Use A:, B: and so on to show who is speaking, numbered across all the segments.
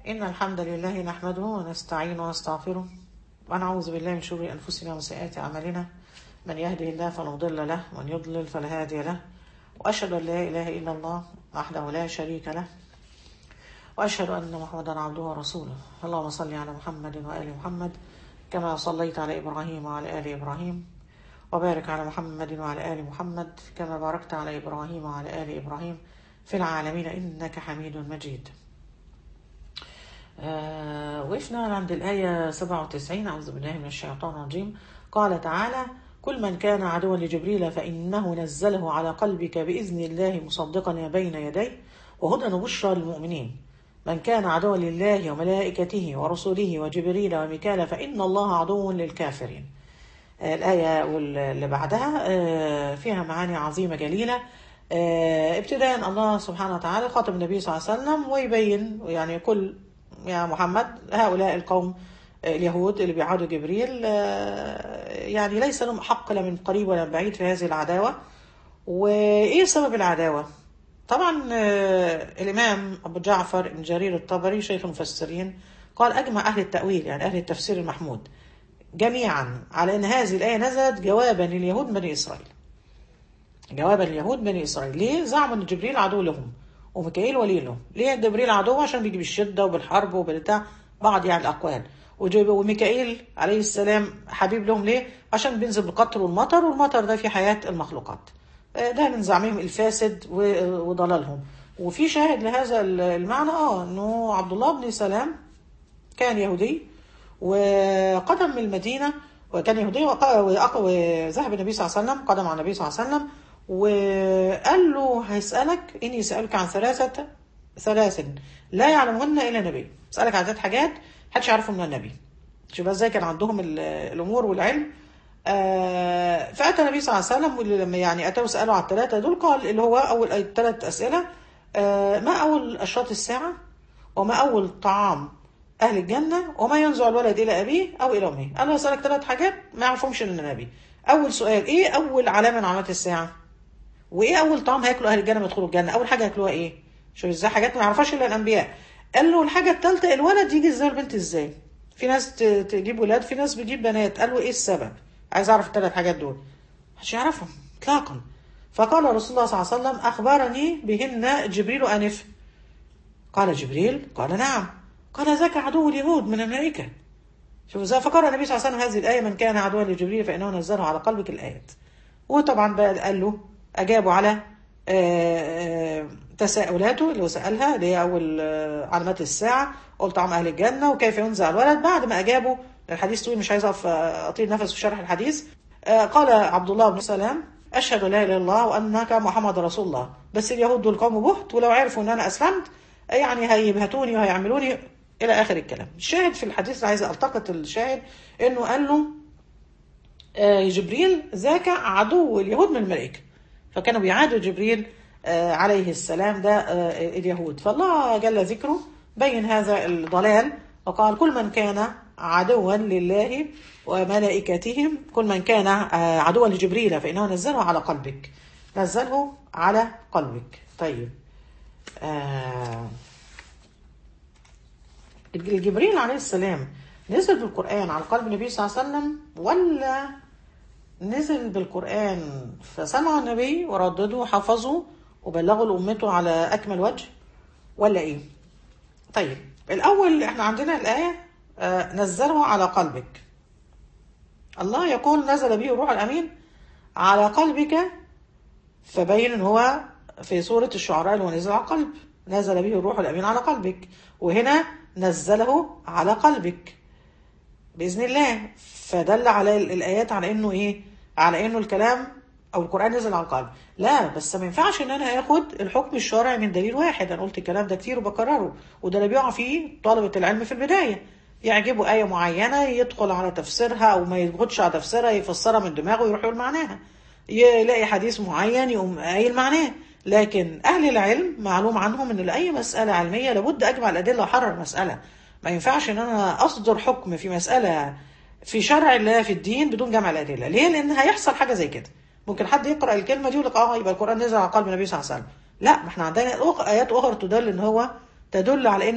A: إن الحمد لله نحمده ونستعين ونستغفره ونعوذ بالله من شرور أنفسنا وسيئات أعمالنا من يهده الله فلا مضل له ومن يضلل فلا هادي له وأشهد أن لا إله إلا الله وحده لا شريك له وأشهد أن محمدا عبده ورسوله اللهم صل على محمد وآل محمد كما صليت على إبراهيم وعلى آل إبراهيم وبارك على محمد وعلى آل محمد كما باركت على إبراهيم وعلى آل إبراهيم في العالمين إنك حميد مجيد آه وقفنا عند الآية 97 أعوذ بالله من الشيطان الرجيم قال تعالى كل من كان عدوا لجبريل فإنه نزله على قلبك بإذن الله مصدقا ما بين يديه وهدى وبشرى للمؤمنين من كان عدوا لله وملائكته ورسله وجبريل وميكال فإن الله عدو للكافرين آه الآية اللي بعدها آه فيها معاني عظيمة جليلة ابتداء الله سبحانه وتعالى خاطب النبي صلى الله عليه وسلم ويبين يعني كل يا محمد هؤلاء القوم اليهود اللي بيعادوا جبريل يعني ليس لهم حق لا من قريب ولا من بعيد في هذه العداوة وإيه سبب العداوة طبعا الإمام أبو جعفر بن جرير الطبري شيخ المفسرين قال أجمع أهل التأويل يعني أهل التفسير المحمود جميعا على أن هذه الآية نزلت جوابا لليهود بني إسرائيل جوابا لليهود بني إسرائيل ليه زعموا أن جبريل عدو لهم وميكائيل ولي لهم ليه جبريل عدو عشان بيجي بالشدة وبالحرب وبالبتاع بعض يعني الأقوال وميكائيل عليه السلام حبيب لهم ليه عشان بينزل بالقطر والمطر والمطر ده في حياة المخلوقات ده من زعمهم الفاسد وضلالهم وفي شاهد لهذا المعنى اه انه عبد الله بن سلام كان يهودي وقدم من المدينه وكان يهودي وذهب النبي صلى الله عليه وسلم قدم على النبي صلى الله عليه وسلم وقال له هيسألك إني سألك عن ثلاثة ثلاث لا يعلمهن إلا نبي سألك عن ثلاث حاجات محدش يعرفهم من النبي شوف ازاي كان عندهم الأمور والعلم آه فأتى النبي صلى الله عليه وسلم واللي لما يعني أتوا سألوا عن الثلاثة دول قال اللي هو أول ثلاث أسئلة آه ما أول أشراط الساعة وما أول طعام أهل الجنة وما ينزع الولد إلى أبيه أو إلى أمه قال له أسألك ثلاث حاجات ما يعرفهمش إلا النبي أول سؤال إيه أول علامة من علامات الساعة وايه اول طعام هياكلوا اهل الجنه لما يدخلوا الجنه اول حاجه ياكلوها ايه شوف ازاي حاجات ما يعرفهاش الا الانبياء قال له الحاجه الثالثه الولد يجي ازاي البنت ازاي في ناس تجيب ولاد في ناس بتجيب بنات قال له ايه السبب عايز اعرف الثلاث حاجات دول مش يعرفهم اطلاقا فقال رسول الله صلى الله عليه وسلم اخبرني بهن جبريل انف قال جبريل قال نعم قال ذاك عدو اليهود من الملائكه شوف ازاي فقرأ النبي صلى الله عليه وسلم هذه الايه من كان عدوا لجبريل فانه نزله على قلبك الايات وطبعا بقى قال له أجابوا على تساؤلاته اللي هو سألها اللي هي أول علامات الساعة قلت طعام أهل الجنة وكيف ينزع الولد بعد ما أجابوا الحديث طويل مش عايز أقف أطيل نفس في شرح الحديث قال عبد الله بن سلام أشهد لا إله إلا الله وأنك محمد رسول الله بس اليهود دول قوم بهت ولو عرفوا إن أنا أسلمت يعني هيبهتوني وهيعملوني إلى آخر الكلام الشاهد في الحديث اللي عايز ألتقط الشاهد إنه قال له جبريل ذاك عدو اليهود من الملائكه فكانوا بيعادوا جبريل عليه السلام ده اليهود فالله جل ذكره بين هذا الضلال وقال كل من كان عدوا لله وملائكتهم كل من كان عدوا لجبريل فإنه نزله على قلبك نزله على قلبك طيب آه الجبريل عليه السلام نزل بالقرآن على قلب النبي صلى الله عليه وسلم ولا نزل بالقرآن فسمع النبي وردده وحفظه وبلغوا لأمته على أكمل وجه ولا إيه؟ طيب الأول إحنا عندنا الآية آه نزله على قلبك الله يقول نزل به الروح الأمين على قلبك فبين إن هو في سورة الشعراء اللي هو نزل على القلب نزل به الروح الأمين على قلبك وهنا نزله على قلبك بإذن الله فدل على الآيات على إنه إيه؟ على إنه الكلام أو القرآن نزل على القلب لا بس ما ينفعش إن أنا آخد الحكم الشرعي من دليل واحد أنا قلت الكلام ده كتير وبكرره وده اللي بيقع فيه طلبة العلم في البداية يعجبه آية معينة يدخل على تفسيرها أو ما يدخلش على تفسيرها يفسرها من دماغه ويروح يقول معناها يلاقي حديث معين يقوم قايل معناه لكن أهل العلم معلوم عنهم إن لأي مسألة علمية لابد أجمع الأدلة وأحرر مسألة ما ينفعش إن أنا أصدر حكم في مسألة في شرع الله في الدين بدون جمع الأدلة ليه؟ لأن هيحصل حاجة زي كده ممكن حد يقرأ الكلمة دي يقول لك اه يبقى القرآن نزل على قلب النبي صلى الله عليه وسلم لا ما احنا عندنا آيات أخرى تدل إن هو تدل على إنه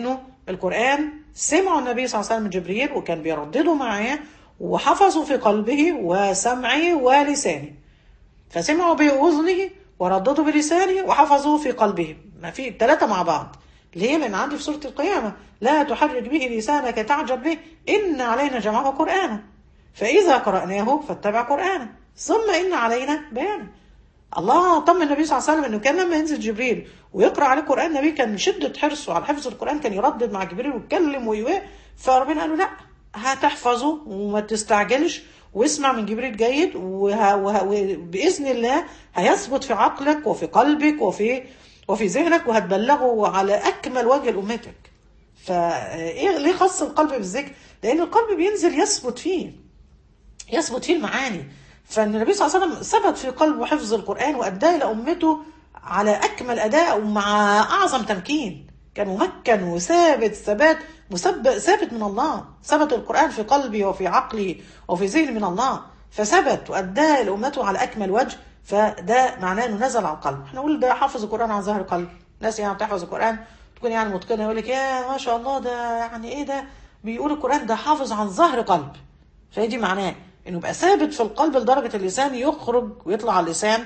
A: القرآن سمعوا النبي صلى الله عليه وسلم من جبريل وكان بيرددوا معاه وحفظوا في قلبه وسمعه ولسانه فسمعوا بأذنه ورددوا بلسانه وحفظوا في قلبه ما في الثلاثة مع بعض ليه؟ لأن عندي في سورة القيامة لا تحرك به لسانك تعجب به إن علينا جمعه قرآنا فإذا قرأناه فاتبع قرآنا ثم إن علينا بيانه الله طمن النبي صلى الله عليه وسلم انه كان لما ينزل جبريل ويقرا عليه القران النبي كان من شده حرصه على حفظ القران كان يردد مع جبريل ويتكلم ويوه فربنا قال له لا هتحفظه وما تستعجلش واسمع من جبريل جيد وه... وه... وباذن الله هيثبت في عقلك وفي قلبك وفي وفي ذهنك وهتبلغه على اكمل وجه لامتك فايه ليه خص القلب بالذكر لان القلب بينزل يثبت فيه يثبت فيه المعاني فان النبي صلى الله عليه وسلم ثبت في قلبه حفظ القران واداه الى امته على اكمل اداء ومع اعظم تمكين كان ممكن وثابت ثبات مثبت ثابت من الله ثبت القران في قلبي وفي عقلي وفي ذهني من الله فثبت واداه لامته على اكمل وجه فده معناه انه نزل على القلب احنا نقول ده حافظ القران عن ظهر قلب ناس يعني بتحفظ القران تكون يعني متقنه يقول لك يا ما شاء الله ده يعني ايه ده بيقول القران ده حافظ عن ظهر قلب فهي دي معناه انه يبقى ثابت في القلب لدرجه اللسان يخرج ويطلع على اللسان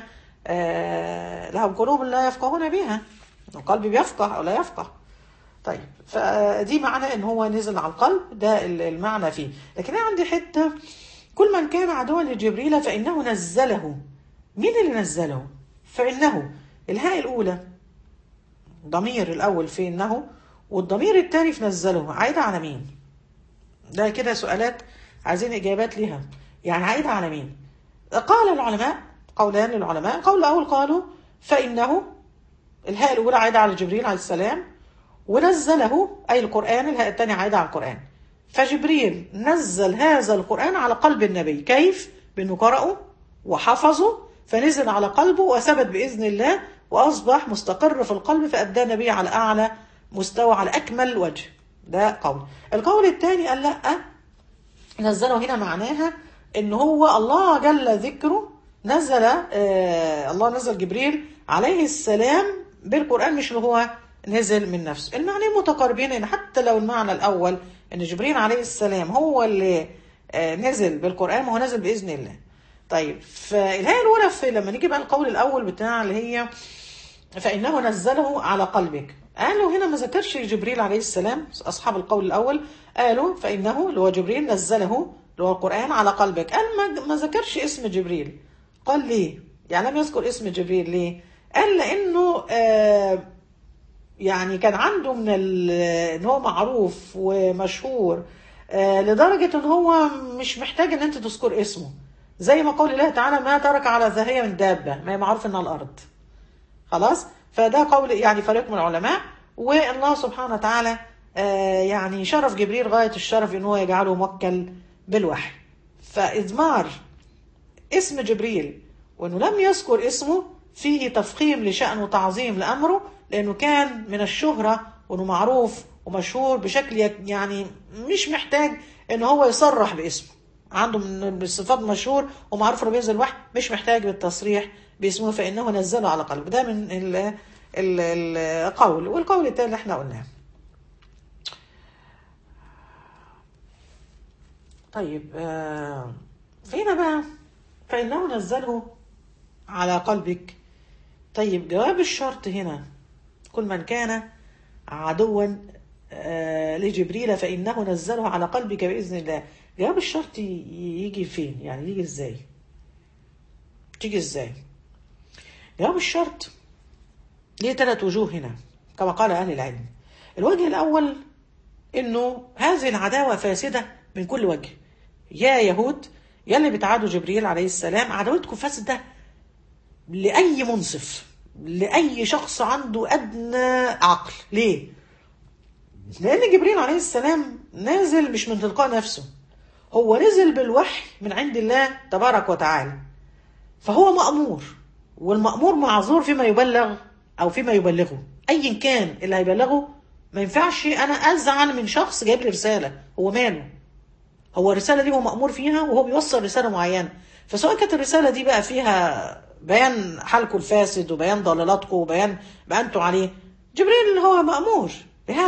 A: آه لهم قلوب لا يفقهون بها القلب بيفقه او لا يفقه طيب فدي معنى ان هو نزل على القلب ده المعنى فيه لكن انا عندي حته كل من كان عدوا لجبريل فانه نزله مين اللي نزله فانه الهاء الاولى ضمير الاول في انه والضمير الثاني في نزله عايده على مين ده كده سؤالات عايزين اجابات ليها يعني عايده على مين قال العلماء قولان للعلماء قول الاول قالوا فانه الهاء الاولى عايده على جبريل عليه السلام ونزله اي القران الهاء الثانيه عايده على القران فجبريل نزل هذا القران على قلب النبي كيف بانه قرأه وحفظه فنزل على قلبه وثبت باذن الله واصبح مستقر في القلب فادى النبي على اعلى مستوى على اكمل وجه ده قول القول الثاني قال لا نزله هنا معناها ان هو الله جل ذكره نزل آه الله نزل جبريل عليه السلام بالقران مش اللي هو نزل من نفسه المعنى متقاربين ان حتى لو المعنى الاول ان جبريل عليه السلام هو اللي آه نزل بالقران ما هو نزل باذن الله طيب فالهاء الاولى في لما نيجي بقى القول الاول بتاع اللي هي فانه نزله على قلبك قالوا هنا ما ذكرش جبريل عليه السلام اصحاب القول الاول قالوا فانه اللي هو جبريل نزله اللي هو القران على قلبك قال ما, ما ذكرش اسم جبريل قال ليه يعني لم يذكر اسم جبريل ليه قال لانه آه يعني كان عنده من ان هو معروف ومشهور آه لدرجه ان هو مش محتاج ان انت تذكر اسمه زي ما قول الله تعالى ما ترك على ظهرها من دابه ما هي معروف انها الارض خلاص فده قول يعني فريق من العلماء والله سبحانه وتعالى آه يعني شرف جبريل غايه الشرف ان هو يجعله موكل بالوحي فاضمار اسم جبريل وانه لم يذكر اسمه فيه تفخيم لشأنه وتعظيم لأمره لأنه كان من الشهرة وأنه معروف ومشهور بشكل يعني مش محتاج أن هو يصرح باسمه عنده من الصفات مشهور ومعروف انه بينزل وحي مش محتاج بالتصريح باسمه فإنه نزله على قلبه ده من ال ال القول والقول التاني اللي احنا قلناه طيب آه فينا بقى فإنه نزله على قلبك طيب جواب الشرط هنا كل من كان عدوا آه لجبريل فإنه نزله على قلبك بإذن الله جواب الشرط يجي فين يعني يجي ازاي تيجي ازاي جواب الشرط ليه ثلاث وجوه هنا كما قال أهل العلم الوجه الأول إنه هذه العداوة فاسدة من كل وجه يا يهود يا اللي بتعادوا جبريل عليه السلام عداوتكم فاسدة لأي منصف لأي شخص عنده أدنى عقل ليه؟ لأن جبريل عليه السلام نازل مش من تلقاء نفسه هو نزل بالوحي من عند الله تبارك وتعالى فهو مأمور والمأمور معذور فيما يبلغ أو فيما يبلغه أيا كان اللي هيبلغه ما ينفعش أنا أزعل من شخص جايب لي رسالة هو ماله هو الرسالة دي هو مأمور فيها وهو بيوصل رسالة معينة فسواء كانت الرسالة دي بقى فيها بيان حالكم الفاسد وبيان ضلالاتكم وبيان ما انتوا عليه جبريل هو مأمور بهذا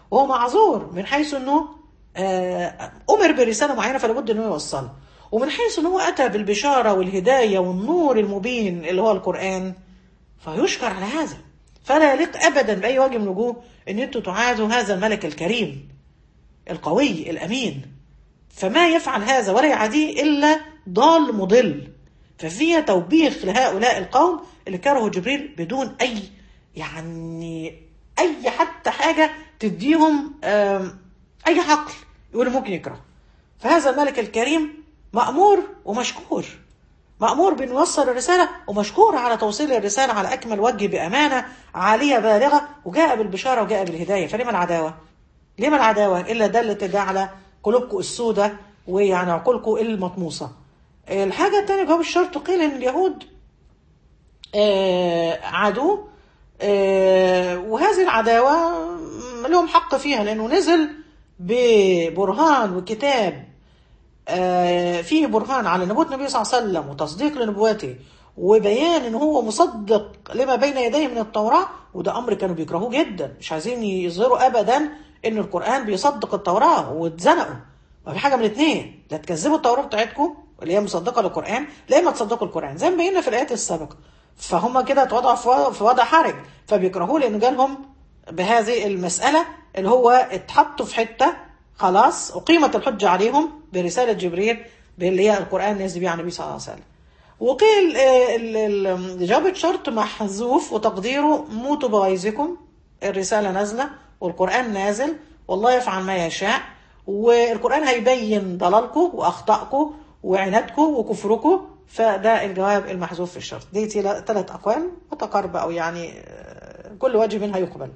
A: وهو معذور من حيث انه آه، امر برساله معينه فلابد انه يوصلها ومن حيث انه اتى بالبشاره والهدايه والنور المبين اللي هو القران فيشكر على هذا فلا يليق ابدا باي وجه من الوجوه ان انتم تعادوا هذا الملك الكريم القوي الامين فما يفعل هذا ولا يعاديه الا ضال مضل ففيها توبيخ لهؤلاء القوم اللي كرهوا جبريل بدون اي يعني اي حتى حاجه تديهم آم، اي عقل يقولوا ممكن يكره فهذا الملك الكريم مأمور ومشكور مأمور بأن يوصل الرسالة ومشكور على توصيل الرسالة على أكمل وجه بأمانة عالية بالغة وجاء بالبشارة وجاء بالهداية فلما العداوة؟ لما العداوة إلا دلت جعل قلوبكم السودة ويعني عقولكم المطموسة الحاجة الثانية جواب الشرط قيل إن اليهود آه، عدو آه، وهذه العداوة لهم حق فيها لأنه نزل ببرهان وكتاب آه، فيه برهان على نبوة النبي صلى الله عليه وسلم وتصديق لنبوته وبيان ان هو مصدق لما بين يديه من التوراة وده امر كانوا بيكرهوه جدا مش عايزين يظهروا ابدا ان القرآن بيصدق التوراة واتزنقوا ما في حاجة من الاثنين لا تكذبوا التوراة بتاعتكم اللي هي مصدقة للقرآن لا اما تصدقوا القرآن زي ما بينا في الآيات السابقة فهم كده اتوضعوا في وضع- في وضع حرج فبيكرهوه لانه جالهم بهذه المسألة اللي هو اتحطوا في حتة خلاص أقيمت الحجة عليهم برسالة جبريل اللي هي القرآن نزل بيه على النبي صلى الله عليه وسلم وقيل آه، ال- ال- جواب شرط محذوف وتقديره موتوا بغيظكم الرسالة نازلة والقرآن نازل والله يفعل ما يشاء والقرآن هيبين ضلالكم وأخطائكم وعنادكم وكفركم فده الجواب المحذوف في الشرط دي ثلاث أقوال متقاربة أو يعني آه، كل وجه منها يقبل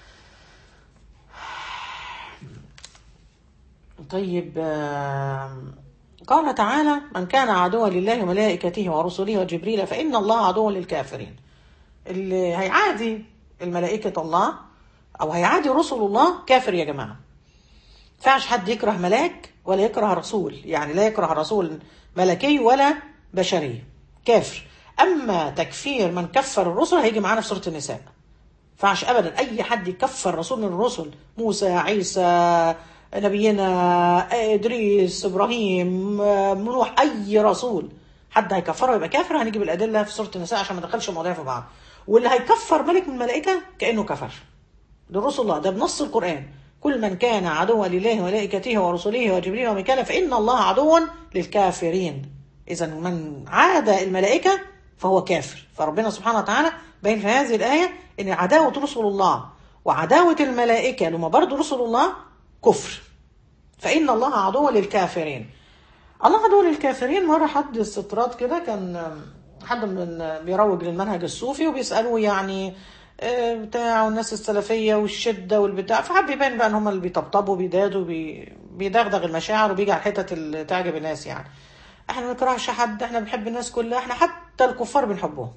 A: طيب آم، قال تعالى من كان عدوا لله وملائكته ورسله وجبريل فإن الله عدو للكافرين اللي هيعادي الملائكة الله أو هيعادي رسل الله كافر يا جماعة ينفعش حد يكره ملاك ولا يكره رسول يعني لا يكره رسول ملكي ولا بشري كافر أما تكفير من كفر الرسل هيجي معانا في سورة النساء ينفعش ابدا اي حد يكفر رسول من الرسل موسى عيسى نبينا ادريس ابراهيم نوح اي رسول حد هيكفره يبقى كافر هنيجي بالادله في سوره النساء عشان ما ندخلش المواضيع في بعض واللي هيكفر ملك من الملائكه كانه كفر ده رسل الله ده بنص القران كل من كان عدوا لله وملائكته ورسله وجبريل وميكال فان الله عدو للكافرين اذا من عاد الملائكه فهو كافر فربنا سبحانه وتعالى بين في هذه الآية أن عداوة رسل الله وعداوة الملائكة لما برضو رسل الله كفر فإن الله عدو للكافرين الله عدو للكافرين مرة حد استطراد كده كان حد من بيروج للمنهج الصوفي وبيسألوه يعني آه، بتاع والناس السلفية والشدة والبتاع فحب يبان بقى ان هم اللي بيطبطبوا بيدادوا بي... بيدغدغ المشاعر وبيجي على الحتت اللي تعجب الناس يعني احنا ما نكرهش حد احنا بنحب الناس كلها احنا حتى الكفار بنحبهم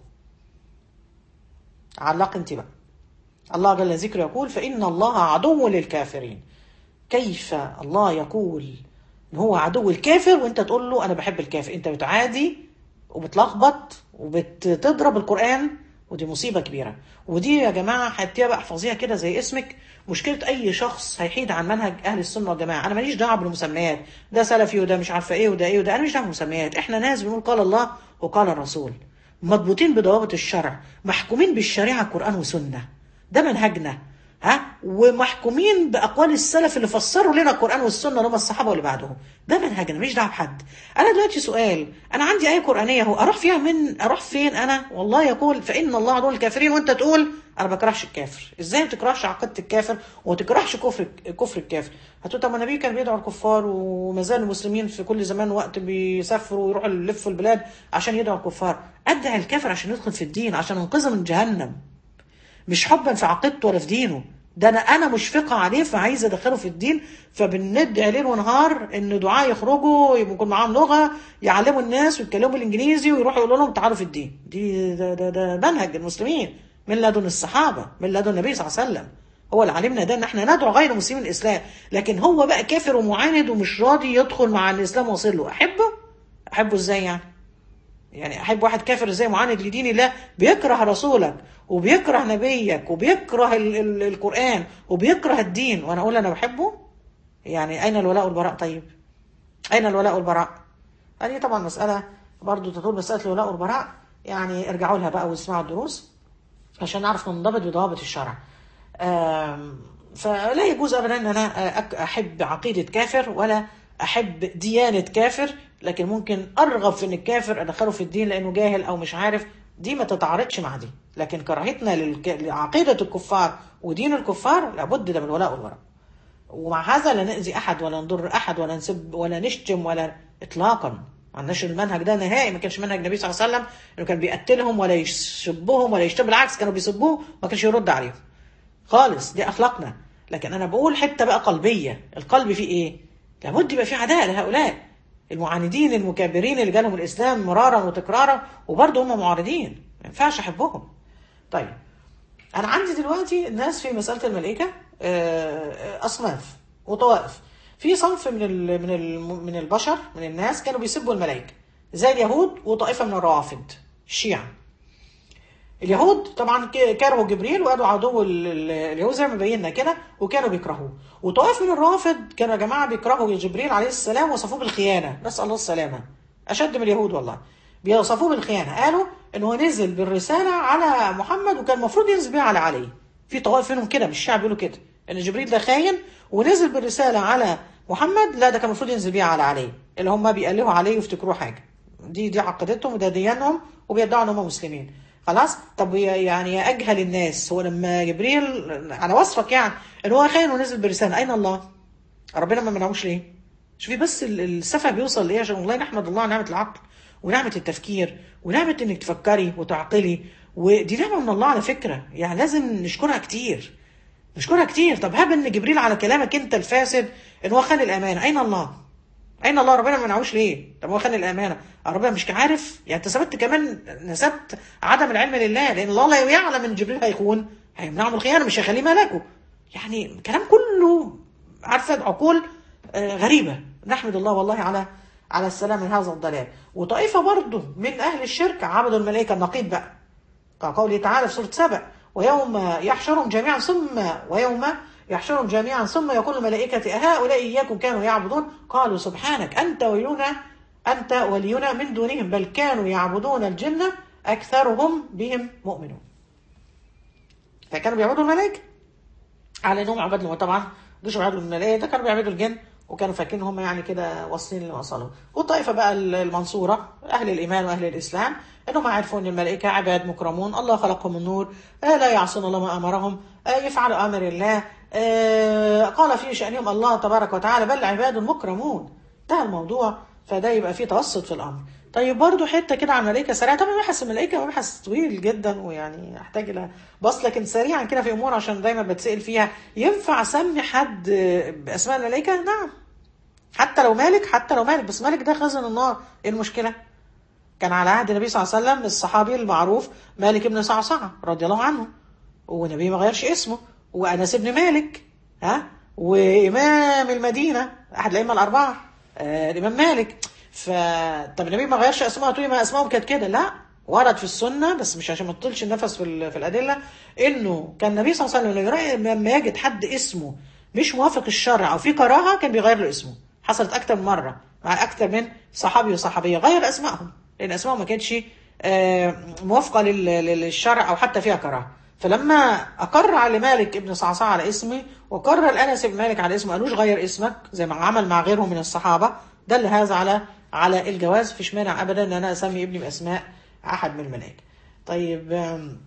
A: علق انت بقى الله جل ذكره يقول فإن الله عدو للكافرين كيف الله يقول ان هو عدو الكافر وانت تقول له انا بحب الكافر انت بتعادي وبتلخبط وبتضرب القرآن ودي مصيبة كبيرة ودي يا جماعة حتى بقى احفظيها كده زي اسمك مشكلة أي شخص هيحيد عن منهج أهل السنة والجماعة أنا ماليش دعوة بالمسميات ده سلفي وده مش عارفة إيه وده إيه وده أنا ماليش دعوة بالمسميات إحنا ناس بنقول قال الله وقال الرسول مضبوطين بضوابط الشرع محكومين بالشريعة قرآن وسنة ده منهجنا ها ومحكومين باقوال السلف اللي فسروا لنا القران والسنه اللي هم الصحابه واللي بعدهم ده منهجنا ماليش دعوه بحد انا دلوقتي سؤال انا عندي ايه قرانيه اهو اروح فيها من اروح فين انا والله يقول فان الله عدو الكافرين وانت تقول انا ما بكرهش الكافر ازاي ما تكرهش عقيده الكافر وما تكرهش كفر كفر الكافر هتقول طب ما النبي كان بيدعو الكفار وما زال المسلمين في كل زمان وقت بيسافروا ويروحوا يلفوا البلاد عشان يدعوا الكفار ادعي الكافر عشان يدخل في الدين عشان انقذه من جهنم مش حبا في عقيدته ولا في دينه ده انا انا مشفقه عليه فعايزه ادخله في الدين فبندعي ليل ونهار ان دعاء يخرجوا يكون معاهم لغه يعلموا الناس ويتكلموا بالانجليزي ويروحوا يقولوا لهم تعالوا في الدين دي ده, ده, ده منهج المسلمين من لدن الصحابه من لدن النبي صلى الله عليه وسلم هو اللي علمنا ده ان احنا ندعو غير مسلمين الاسلام لكن هو بقى كافر ومعاند ومش راضي يدخل مع الاسلام واصل له احبه احبه ازاي يعني يعني احب واحد كافر ازاي معاند لدين الله بيكره رسولك وبيكره نبيك وبيكره ال ال القران وبيكره الدين وانا اقول انا بحبه يعني اين الولاء والبراء طيب اين الولاء والبراء هذه طبعا مساله برضو تطول مساله الولاء والبراء يعني ارجعوا لها بقى واسمعوا الدروس عشان نعرف ننضبط بضوابط الشرع آم، فلا يجوز ابدا ان انا أك- احب عقيده كافر ولا احب ديانه كافر لكن ممكن ارغب في ان الكافر ادخله في الدين لانه جاهل او مش عارف دي ما تتعارضش مع دي لكن كراهتنا للك... لعقيده الكفار ودين الكفار لابد ده من الولاء والبراء ومع هذا لا نأذي أحد ولا نضر أحد ولا نسب ولا نشتم ولا إطلاقا ما عندناش المنهج ده نهائي ما كانش منهج النبي صلى الله عليه وسلم إنه كان بيقتلهم ولا يسبهم ولا يشتم بالعكس كانوا بيسبوه ما كانش يرد عليهم خالص دي أخلاقنا لكن أنا بقول حتة بقى قلبية القلب فيه إيه؟ لابد يبقى فيه عداء لهؤلاء المعاندين المكابرين اللي جالهم الإسلام مرارا وتكرارا وبرضه هم معارضين ما ينفعش أحبهم طيب انا عندي دلوقتي الناس في مساله الملائكه آه، اصناف وطوائف في صنف من ال من ال من البشر من الناس كانوا بيسبوا الملائكه زي اليهود وطائفه من الروافد الشيعه اليهود طبعا ك- كرهوا جبريل وقالوا عدو ال- ال- اليهود زي ما بينا كده وكانوا بيكرهوه وطائف من الروافد كانوا يا جماعه بيكرهوا جبريل عليه السلام وصفوه بالخيانه نسال الله السلامه اشد من اليهود والله بيوصفوه بالخيانه قالوا ان هو نزل بالرساله على محمد وكان المفروض ينزل بيها على علي في طوائف منهم كده مش الشعب بيقولوا كده ان جبريل ده خاين ونزل بالرساله على محمد لا ده كان المفروض ينزل بيها على علي اللي هم بيألهوا عليه ويفتكروه حاجه دي دي عقيدتهم وده ديانهم وبيدعوا ان هم مسلمين خلاص طب يا- يعني يا اجهل الناس هو لما جبريل على وصفك يعني ان هو خاين ونزل برساله اين الله؟ ربنا ما منعوش ليه؟ شوفي بس ال- السفه بيوصل لايه عشان والله نحمد الله على نعمه العقل ونعمه التفكير ونعمه انك تفكري وتعقلي ودي نعمه من الله على فكره يعني لازم نشكرها كتير نشكرها كتير طب هب ان جبريل على كلامك انت الفاسد ان هو خان الامانه اين الله؟ اين الله ربنا ما منعوش ليه؟ طب هو خان الامانه ربنا مش عارف يعني انت ثبت كمان نسبت عدم العلم لله لان الله لا يعلم ان جبريل هيخون هيمنعه من الخيانه مش هيخليه ملكه يعني كلام كله عارفه عقول آه، غريبه نحمد الله والله على على السلام من هذا الضلال وطائفه برضه من اهل الشرك عبدوا الملائكه النقيض بقى كقوله تعالى في سورة سبع ويوم يحشرهم جميعا ثم ويوم يحشرهم جميعا ثم يقول الملائكة أهؤلاء إياكم كانوا يعبدون قالوا سبحانك أنت ولينا أنت ولينا من دونهم بل كانوا يعبدون الجن أكثرهم بهم مؤمنون فكانوا بيعبدوا الملائكة على انهم عبدوا طبعا مش بيعبدوا الملائكه ده كانوا بيعبدوا الجن وكانوا فاكرين هم يعني كده واصلين اللي وصلوا والطائفه بقى المنصوره اهل الايمان واهل الاسلام انهم عرفوا ان الملائكه عباد مكرمون الله خلقهم من نور آه لا يعصون الله ما امرهم آه يفعلوا امر الله آه قال في شانهم الله تبارك وتعالى بل عباد مكرمون ده الموضوع فده يبقى فيه توسط في الامر طيب برضو حته كده عن الملائكه سريعه طبعا مبحث الملائكه مبحث طويل جدا ويعني احتاج الى بص لكن سريعا كده في امور عشان دايما بتسال فيها ينفع اسمي حد باسماء الملائكه؟ نعم حتى لو مالك حتى لو مالك بس مالك ده خزن النار ايه المشكله؟ كان على عهد النبي صلى الله عليه وسلم الصحابي المعروف مالك بن صعصعه رضي الله عنه والنبي ما غيرش اسمه وانس بن مالك ها وامام المدينه احد الائمه الاربعه آه الامام مالك ف طب النبي ما غيرش اسمائه تقولي ما اسمائهم كانت كده لا ورد في السنه بس مش عشان ما تطولش النفس في, ال- في الادله انه كان النبي صلى الله عليه وسلم لما يرى- لما يجد حد اسمه مش موافق الشرع او في كراهه كان بيغير له اسمه حصلت اكتر من مره مع اكتر من صحابي وصحابيه غير اسمائهم لان اسمائهم ما كانتش آه، موافقه لل- لل- للشرع او حتى فيها كراهه فلما اقر على مالك ابن صعصع على اسمي وقرر انس بن مالك على اسمه قالوش غير اسمك زي ما عمل مع غيرهم من الصحابه دل هذا على على الجواز مفيش مانع ابدا ان انا اسمي ابني باسماء احد من الملائكه طيب آم،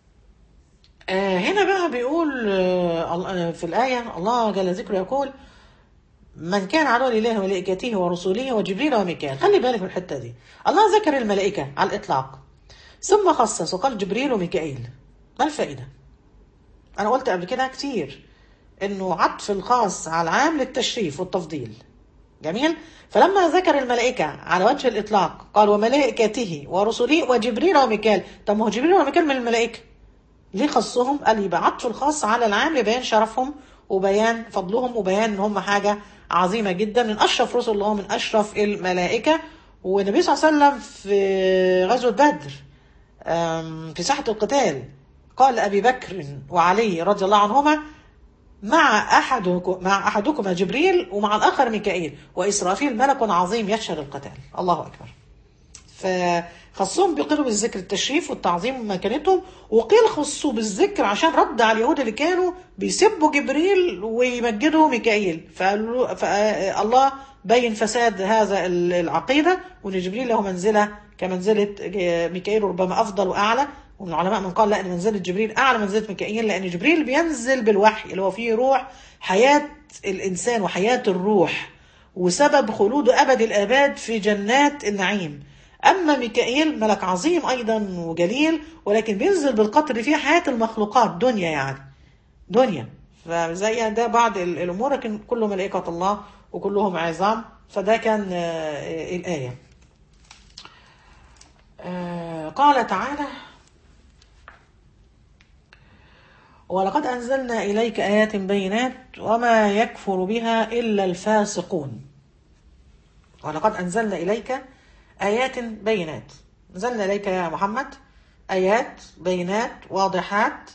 A: آه هنا بقى بيقول آه ال- آه، في الآية الله جل ذكره يقول من كان عدوا لله وملائكته ورسوله وجبريل وميكائيل خلي بالك من الحتة دي الله ذكر الملائكة على الإطلاق ثم خصص وقال جبريل وميكائيل ما الفائدة أنا قلت قبل كده كتير إنه عطف الخاص على العام للتشريف والتفضيل جميل فلما ذكر الملائكة على وجه الإطلاق قال وملائكته ورسله وجبريل وميكائيل طب ما هو جبريل وميكائيل من الملائكة ليه خصهم؟ قال يبقى عطف الخاص على العام لبيان شرفهم وبيان فضلهم وبيان ان هم حاجه عظيمه جدا من اشرف رسل الله من اشرف الملائكه والنبي صلى الله عليه وسلم في غزوة بدر آم، في ساحة القتال قال لأبي بكر وعلي رضي الله عنهما مع أحدكم مع أحدكما جبريل ومع الآخر ميكائيل وإسرافيل ملك عظيم يشهد القتال الله أكبر فخصهم بقيلوا بالذكر التشريف والتعظيم مكانتهم وقيل خصوا بالذكر عشان رد على اليهود اللي كانوا بيسبوا جبريل ويمجدوا ميكائيل فقالوا فالله بين فساد هذا العقيدة وان جبريل له منزلة كمنزلة ميكائيل ربما أفضل وأعلى ومن العلماء من قال لا ان منزله جبريل اعلى من منزله ميكائيل لان جبريل بينزل بالوحي اللي هو فيه روح حياه الانسان وحياه الروح وسبب خلوده ابد الاباد في جنات النعيم اما ميكائيل ملك عظيم ايضا وجليل ولكن بينزل بالقطر فيه حياه المخلوقات دنيا يعني دنيا فزي ده بعض ال- الامور لكن كله ملائكه الله وكلهم عظام فده كان آه، الايه آه، قال تعالى ولقد أنزلنا إليك آيات بينات وما يكفر بها إلا الفاسقون ولقد أنزلنا إليك آيات بينات أنزلنا إليك يا محمد آيات بينات واضحات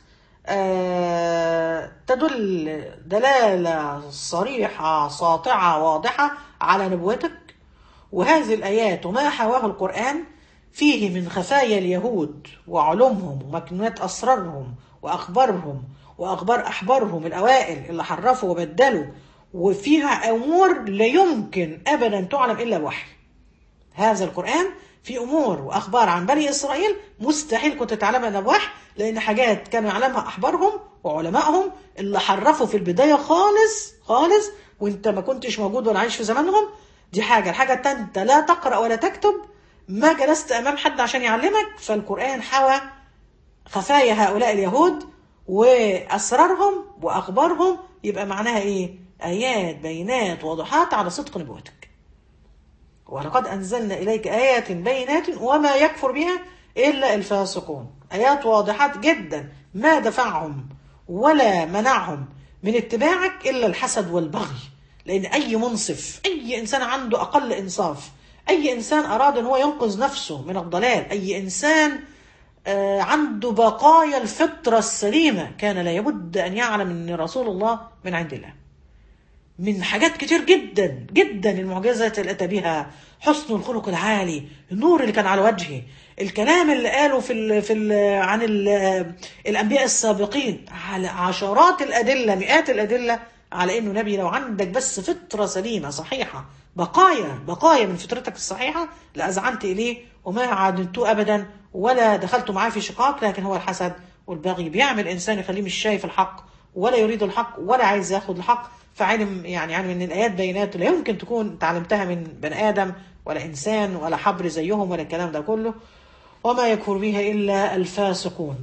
A: آه، تدل دلالة صريحة ساطعة واضحة على نبوتك وهذه الآيات وما حواه القرآن فيه من خفايا اليهود وعلومهم ومكنونات أسرارهم وأخبارهم وأخبار أحبارهم الأوائل اللي حرفوا وبدلوا وفيها أمور لا يمكن أبدا تعلم إلا بوحي هذا القرآن في أمور وأخبار عن بني إسرائيل مستحيل كنت تعلمها إلا بوحي لأن حاجات كانوا يعلمها أحبارهم وعلمائهم اللي حرفوا في البداية خالص خالص وأنت ما كنتش موجود ولا عايش في زمانهم دي حاجة الحاجة التانية أنت لا تقرأ ولا تكتب ما جلست أمام حد عشان يعلمك فالقرآن حوى خفايا هؤلاء اليهود وأسرارهم وأخبارهم يبقى معناها إيه؟ آيات بينات واضحات على صدق نبوتك ولقد أنزلنا إليك آيات بينات وما يكفر بها إلا الفاسقون آيات واضحات جدا ما دفعهم ولا منعهم من اتباعك إلا الحسد والبغي لأن أي منصف أي إنسان عنده أقل إنصاف أي إنسان أراد أن هو ينقذ نفسه من الضلال أي إنسان آه، عنده بقايا الفطرة السليمة كان لا يبد أن يعلم أن رسول الله من عند الله من حاجات كتير جدا جدا المعجزات اللي اتى بها حسن الخلق العالي النور اللي كان على وجهه الكلام اللي قاله في ال في ال عن ال الانبياء السابقين على عشرات الادله مئات الادله على انه نبي لو عندك بس فطره سليمه صحيحه بقايا بقايا من فطرتك الصحيحه لاذعنت اليه وما عادلتوه ابدا ولا دخلت معاه في شقاق لكن هو الحسد والبغي بيعمل انسان يخليه مش شايف الحق ولا يريد الحق ولا عايز ياخد الحق فعلم يعني علم ان الايات بينات لا يمكن تكون تعلمتها من بني ادم ولا انسان ولا حبر زيهم ولا الكلام ده كله وما يكفر بها الا الفاسقون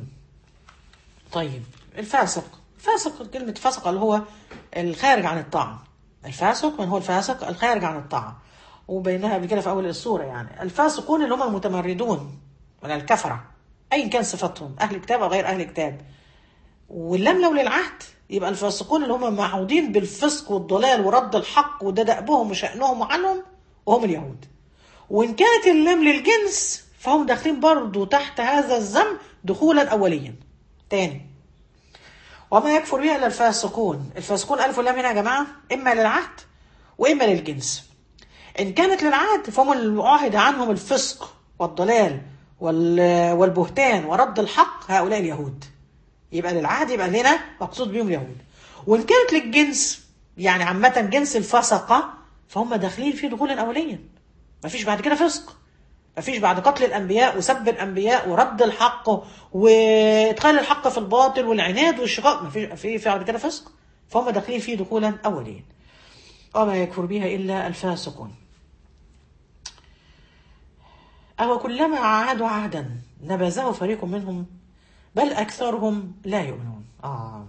A: طيب الفاسق فاسق كلمة فاسق اللي هو الخارج عن الطاعة الفاسق من هو الفاسق الخارج عن الطاعة وبينها قبل كده في أول السورة يعني الفاسقون اللي هم المتمردون من الكفرة أيا كان صفتهم أهل كتاب أو غير أهل كتاب واللام لو للعهد يبقى الفاسقون اللي هم معهودين بالفسق والضلال ورد الحق وده دأبهم وشأنهم وعنهم وهم اليهود وإن كانت اللام للجنس فهم داخلين برضو تحت هذا الذنب دخولا أوليا تاني وما يكفر بها إلا الفاسقون الفاسقون ألف ولام هنا يا جماعة إما للعهد وإما للجنس إن كانت للعهد فهم المعاهد عنهم الفسق والضلال وال- والبهتان ورد الحق هؤلاء اليهود يبقى للعهد يبقى هنا مقصود بيهم اليهود وان كانت للجنس يعني عامة جنس الفسقة فهم داخلين فيه دخولا أوليا مفيش بعد كده فسق مفيش بعد قتل الأنبياء وسب الأنبياء ورد الحق وإدخال الحق في الباطل والعناد والشقاق مفيش في في بعد كده فسق فهم داخلين فيه دخولا أوليا وما يكفر بها إلا الفاسقون أو كلما عاهدوا عهدا نبذه فريق منهم بل أكثرهم لا يؤمنون آه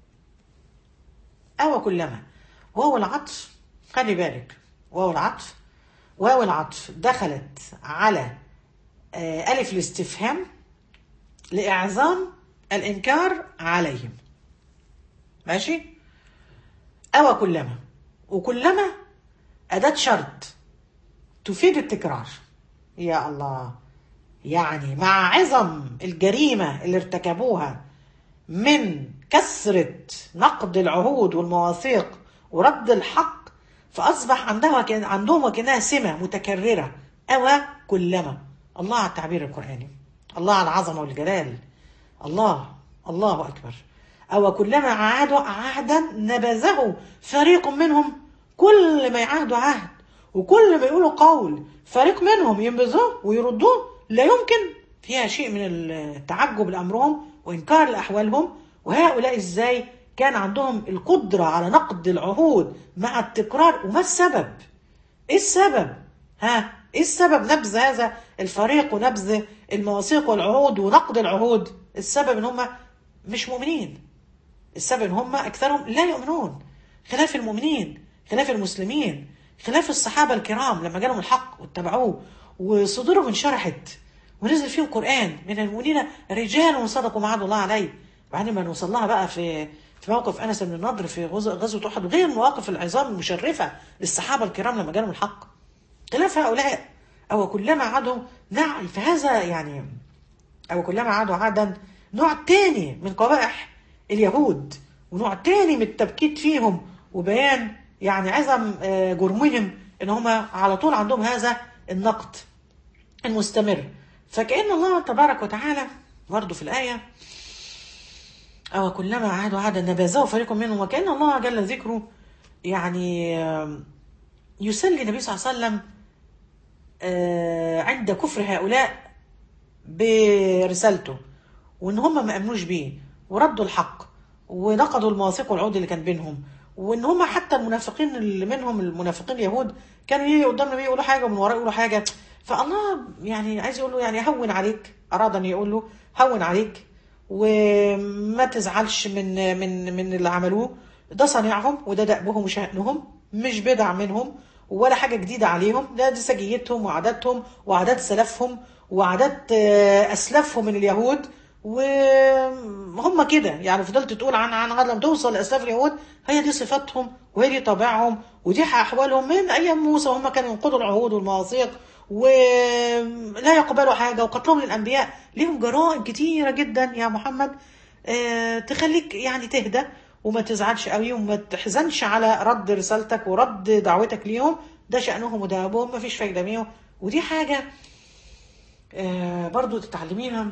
A: أو كلما واو العطف خلي بالك واو العطف واو العطف دخلت على آه ألف الاستفهام لإعظام الإنكار عليهم ماشي أو كلما وكلما أداة شرط تفيد التكرار يا الله يعني مع عظم الجريمة اللي ارتكبوها من كثرة نقد العهود والمواثيق ورد الحق فأصبح عندها كان عندهم وكأنها سمة متكررة أو كلما الله على التعبير القرآني الله على العظمة والجلال الله الله أكبر أو كلما عاهدوا عهدا نبذه فريق منهم كل ما يعاهدوا عهد وكل ما يقولوا قول فريق منهم ينبذوه ويردوه لا يمكن فيها شيء من التعجب لأمرهم وإنكار لأحوالهم وهؤلاء إزاي كان عندهم القدرة على نقد العهود مع التكرار وما السبب إيه السبب ها إيه السبب نبذ هذا الفريق ونبذ المواثيق والعهود ونقد العهود السبب إن هم مش مؤمنين السبب إن هم أكثرهم لا يؤمنون خلاف المؤمنين خلاف المسلمين خلاف الصحابة الكرام لما جالهم الحق واتبعوه وصدورهم انشرحت ونزل فيهم قرآن من المؤمنين رجال صدقوا ما عهد الله عليه بعدين ما نوصل لها بقى في في موقف انس بن النضر في غزوه احد وغير المواقف العظام المشرفه للصحابه الكرام لما جالهم الحق خلاف هؤلاء او كلما عادوا نعم فهذا يعني او كلما عادوا عادا نوع تاني من قبائح اليهود ونوع تاني من التبكيت فيهم وبيان يعني عظم جرمهم ان هم على طول عندهم هذا النقد المستمر فكأن الله تبارك وتعالى برضه في الآية أو كلما عادوا عادا نبذه فريق منهم وكأن الله جل ذكره يعني يسلي النبي صلى الله عليه وسلم عند كفر هؤلاء برسالته وإن هم ما أمنوش بيه وردوا الحق ونقضوا المواثيق والعهود اللي كان بينهم وإن هم حتى المنافقين اللي منهم المنافقين اليهود كانوا يجي قدام النبي يقولوا حاجة ومن وراه يقولوا حاجة فالله يعني عايز يقول له يعني هون عليك أراد أن يقول له هون عليك وما تزعلش من من من اللي عملوه ده صنيعهم وده دأبهم وشأنهم مش بدع منهم ولا حاجة جديدة عليهم ده دي سجيتهم وعاداتهم وعادات سلفهم وعادات أسلافهم من اليهود وهم كده يعني فضلت تقول عن عن لما توصل لأسلاف اليهود هي دي صفاتهم وهي دي طبيعهم ودي أحوالهم من أيام موسى هم كانوا ينقضوا العهود والمواثيق ولا يقبلوا حاجة وقتلهم للأنبياء ليهم جرائم كتيرة جدا يا محمد أه تخليك يعني تهدى وما تزعلش قوي وما تحزنش على رد رسالتك ورد دعوتك ليهم ده شأنهم وده أبوهم ما فيش فايدة بيهم ودي حاجة أه برضو تتعلميها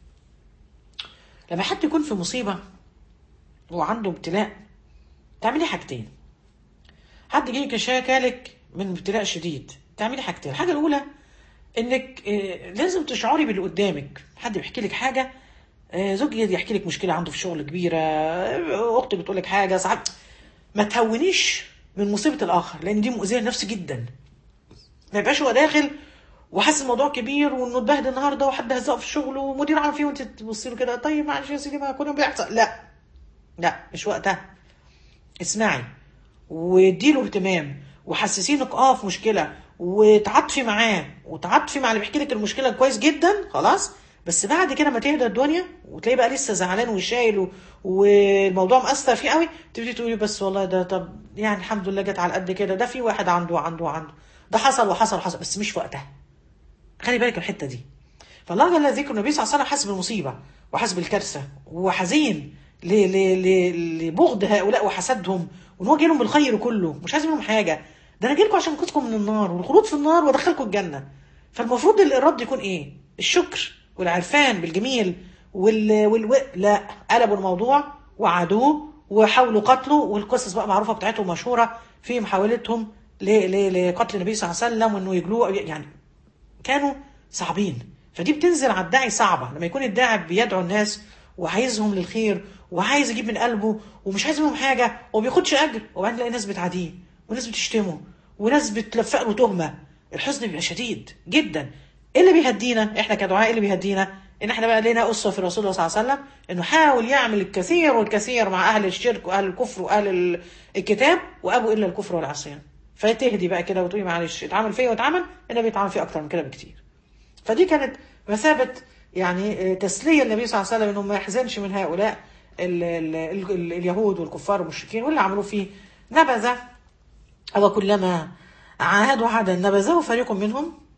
A: لما حد يكون في مصيبة وعنده ابتلاء تعملي حاجتين حد جه كشاكلك من ابتلاء شديد تعملي حاجتين الحاجه الاولى انك لازم تشعري باللي قدامك حد بيحكي لك حاجه زوجي يحكي لك مشكله عنده في شغل كبيره اختي بتقول لك حاجه صعب ما تهونيش من مصيبه الاخر لان دي مؤذيه لنفسي جدا ما يبقاش هو داخل وحاسس الموضوع كبير وانه اتبهدل النهارده وحد هزقه في الشغل ومدير عام فيه وانت تبصي له كده طيب معلش يا سيدي ما كله بيحصل لا لا مش وقتها اسمعي واديله اهتمام وحسسينك اه في مشكله وتعاطفي معاه وتعاطفي مع اللي بيحكي لك المشكله كويس جدا خلاص بس بعد كده ما تهدى الدنيا وتلاقيه بقى لسه زعلان وشايل والموضوع مأثر فيه قوي تبتدي تقولي بس والله ده طب يعني الحمد لله جت على قد كده ده في واحد عنده عنده عنده ده حصل وحصل وحصل بس مش في وقتها خلي بالك من الحته دي فالله جل ذكر النبي صلى الله عليه وسلم حاسس بالمصيبه وحاسس بالكارثه وحزين لبغض هؤلاء وحسدهم وان هو جايلهم بالخير كله مش عايز منهم حاجه ده انا جايلكم عشان انقذكم من النار والخلود في النار وادخلكم الجنه فالمفروض الرد يكون ايه الشكر والعرفان بالجميل وال, وال... لا قلبوا الموضوع وعادوه وحاولوا قتله والقصص بقى معروفه بتاعتهم مشهوره في محاولتهم ل... ل... لقتل النبي صلى الله عليه وسلم وانه يجلوه يعني كانوا صعبين فدي بتنزل على الداعي صعبه لما يكون الداعي بيدعو الناس وعايزهم للخير وعايز يجيب من قلبه ومش عايز منهم حاجه وما بياخدش اجر وبعدين تلاقي ناس بتعاديه وناس بتشتمه وناس بتلفق له تهمه الحزن بيبقى شديد جدا ايه اللي بيهدينا احنا كدعاء ايه اللي بيهدينا ان احنا بقى لنا اسوه في رسول الله صلى الله عليه وسلم انه حاول يعمل الكثير والكثير مع اهل الشرك واهل الكفر واهل الكتاب وابوا الا الكفر والعصيان فتهدي بقى كده وتقولي معلش اتعمل فيا واتعمل النبي اتعمل فيه اكتر من كده بكتير فدي كانت مثابه يعني تسليه النبي صلى الله عليه وسلم انه ما يحزنش من هؤلاء ال ال ال ال اليهود والكفار والمشركين واللي عملوه فيه نبذ أو كلما عاهدوا عهدا نبذه فريق منهم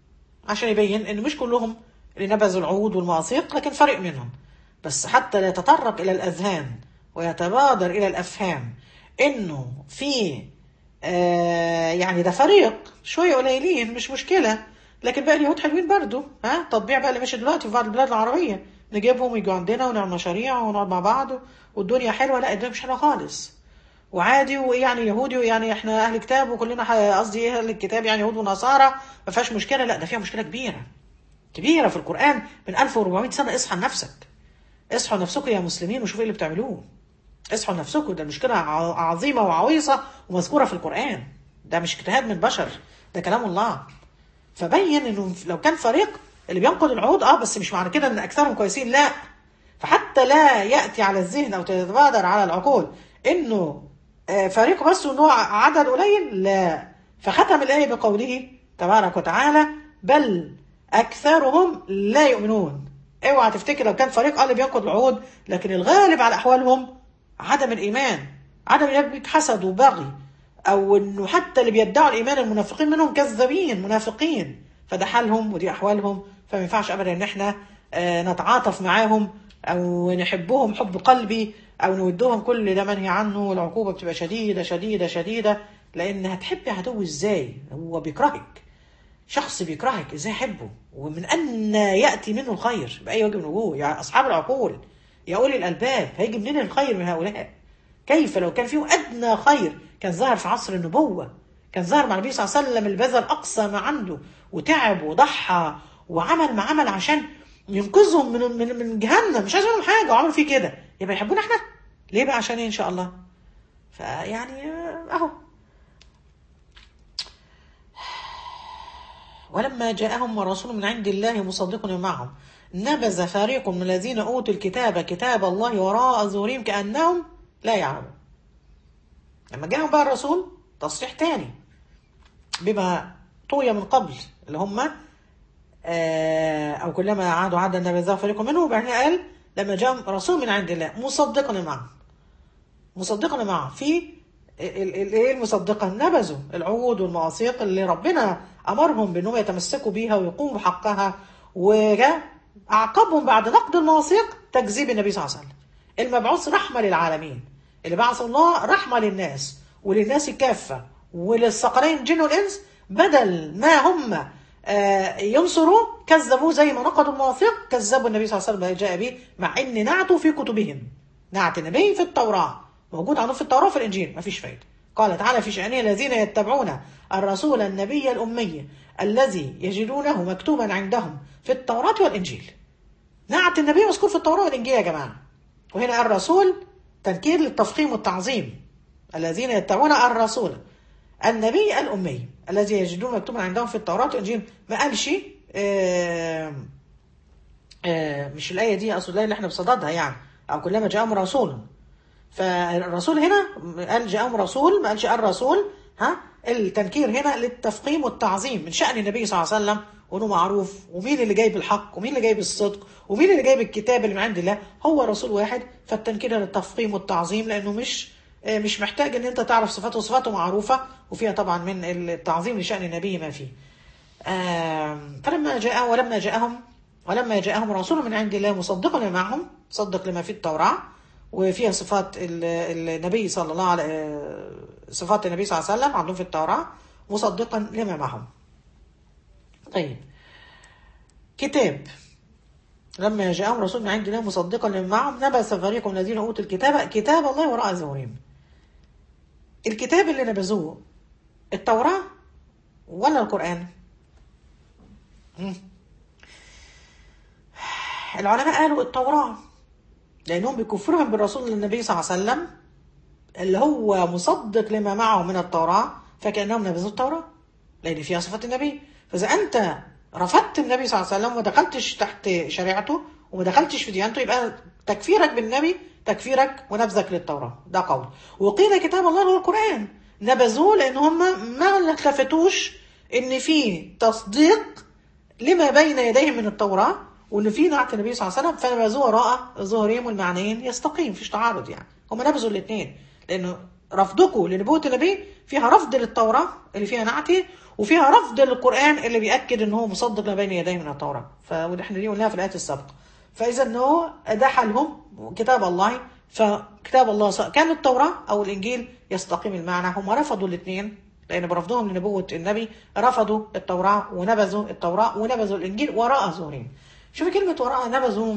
A: عشان يبين ان مش كلهم اللي نبذوا العهود والمواثيق لكن فريق منهم بس حتى لا يتطرق الى الاذهان ويتبادر الى الافهام انه في آه يعني ده فريق شويه قليلين مش مشكله لكن بقى اليهود حلوين برضو ها تطبيع بقى اللي ماشي دلوقتي في بعض البلاد العربيه نجيبهم يجوا عندنا ونعمل مشاريع ونقعد مع بعض والدنيا حلوه لا الدنيا مش حلوه خالص وعادي ويعني يهودي ويعني احنا اهل كتاب وكلنا ح- قصدي ايه اهل الكتاب يعني يهود ونصارى ما فيهاش مشكله لا ده فيها مشكله كبيره كبيره في القران من 1400 سنه اصحى لنفسك اصحوا نفسكم يا مسلمين وشوفوا ايه اللي بتعملوه اصحوا لنفسكم ده المشكله ع- عظيمه وعويصه ومذكوره في القران ده مش اجتهاد من بشر ده كلام الله فبين انه لو كان فريق اللي بينقض العهود اه بس مش معنى كده ان اكثرهم كويسين لا فحتى لا ياتي على الذهن او تتبادر على العقول انه آه، فريق بس وانه عدد قليل لا فختم الايه بقوله تبارك وتعالى بل اكثرهم لا يؤمنون اوعى تفتكر لو كان فريق اه اللي بينقض العهود لكن الغالب على احوالهم عدم الايمان عدم الايمان حسد وبغي او انه حتى اللي بيدعوا الايمان المنافقين منهم كذابين منافقين فده حالهم ودي احوالهم فما ينفعش ابدا ان احنا آه، نتعاطف معاهم او نحبهم حب قلبي او نودهم كل ده منهي عنه والعقوبه بتبقى شديده شديده شديده لان هتحبي عدو ازاي هو بيكرهك شخص بيكرهك ازاي احبه ومن ان ياتي منه الخير باي وجه من الوجوه يعني اصحاب العقول يا اولي الالباب هيجي منين الخير من هؤلاء كيف لو كان فيهم ادنى خير كان ظهر في عصر النبوه كان ظهر مع النبي صلى الله عليه وسلم اللي بذل اقصى ما عنده وتعب وضحى وعمل ما عمل عشان ينقذهم من من من جهنم مش عايز منهم حاجه وعملوا فيه كده يبقى يحبونا احنا ليه بقى عشان ايه ان شاء الله فيعني آه، اهو ولما جاءهم رسول من عند الله مصدق معهم نبذ فريق من الذين اوتوا الكتاب كتاب الله وراء ظهورهم كانهم لا يعلمون لما جاءهم بقى الرسول تصريح تاني بما طوي من قبل اللي هم آه، او كلما عادوا عادا نبذه فريق منهم وبعدين قال لما جاء رسول من عند الله مصدقا معهم مصدقا معه في ال- ال- ايه المصدقه نبذوا العهود والمواثيق اللي ربنا امرهم بانهم يتمسكوا بيها ويقوموا بحقها وجاء اعقبهم بعد نقد المواثيق تكذيب النبي صلى الله عليه وسلم المبعوث رحمه للعالمين اللي بعث الله رحمه للناس وللناس كافه وللثقلين الجن والانس بدل ما هم آه، ينصروا كذبوه زي ما نقضوا المواثيق كذبوا النبي صلى الله عليه وسلم ما جاء به مع ان نعتوا في كتبهم نعت النبي في التوراة موجود عندهم في التوراة وفي الإنجيل مفيش فايدة قال تعالى في شأنه الذين يتبعون الرسول النبي الأمي الذي يجدونه مكتوبا عندهم في التوراة والإنجيل نعت النبي مذكور في التوراة والإنجيل يا جماعة وهنا الرسول تنكير للتفخيم والتعظيم الذين يتبعون الرسول النبي الأمي الذي يجدون مكتوبا عندهم في التوراة والإنجيل ما قالش آه آه، مش الآية دي أقصد الآية اللي احنا بصددها يعني أو كلما جاءهم رسول فالرسول هنا قال جاءهم رسول ما قالش الرسول ها التنكير هنا للتفخيم والتعظيم من شأن النبي صلى الله عليه وسلم وانه معروف ومين اللي جايب الحق ومين اللي جايب الصدق ومين اللي جايب الكتاب اللي من عند الله هو رسول واحد فالتنكير للتفخيم والتعظيم لانه مش آه، مش محتاج ان انت تعرف صفاته وصفاته معروفه وفيها طبعا من التعظيم لشأن النبي ما فيه آم، فلما جاء ولما جاءهم ولما جاءهم رسول من عند الله مصدقا معهم صدق لما في التوراة وفيها صفات ال- النبي صلى الله عليه صفات النبي صلى الله عليه وسلم عندهم في التوراة مصدقا لما معهم طيب كتاب لما جاءهم رسول من عند الله مصدقا لما معهم نبذ فريق من الذين اوتوا الكتاب كتاب الله وراء ظهورهم الكتاب اللي نبذوه التوراة ولا القرآن؟ مم. العلماء قالوا التوراة لأنهم بكفرهم بالرسول النبي صلى الله عليه وسلم اللي هو مصدق لما معه من التوراة فكأنهم نبذوا التوراة لأن فيها صفات النبي فإذا أنت رفضت النبي صلى الله عليه وسلم وما دخلتش تحت شريعته وما دخلتش في ديانته يبقى تكفيرك بالنبي تكفيرك ونبذك للتوراة ده قول وقيل كتاب الله هو القرآن نبذوه لأن هم ما لفتوش إن في تصديق لما بين يديهم من التوراة وان في نعت النبي صلى الله عليه وسلم فنبذوه وراء ظهورهم والمعنيين يستقيم مفيش تعارض يعني هم نبذوا الاثنين لانه رفضكم لنبوة النبي فيها رفض للتوراة اللي فيها نعتي وفيها رفض للقرآن اللي بيأكد ان هو مصدق ما بين يديه من التوراة فاحنا دي قلناها في الآيات السابقة فإذا ان هو ده حالهم كتاب الله فكتاب الله سواء كان التوراة أو الإنجيل يستقيم المعنى هم رفضوا الاثنين لأن برفضهم لنبوة النبي رفضوا التوراة ونبذوا التوراة ونبذوا الإنجيل وراء ظهورهم شوفي كلمة وراء نبذوا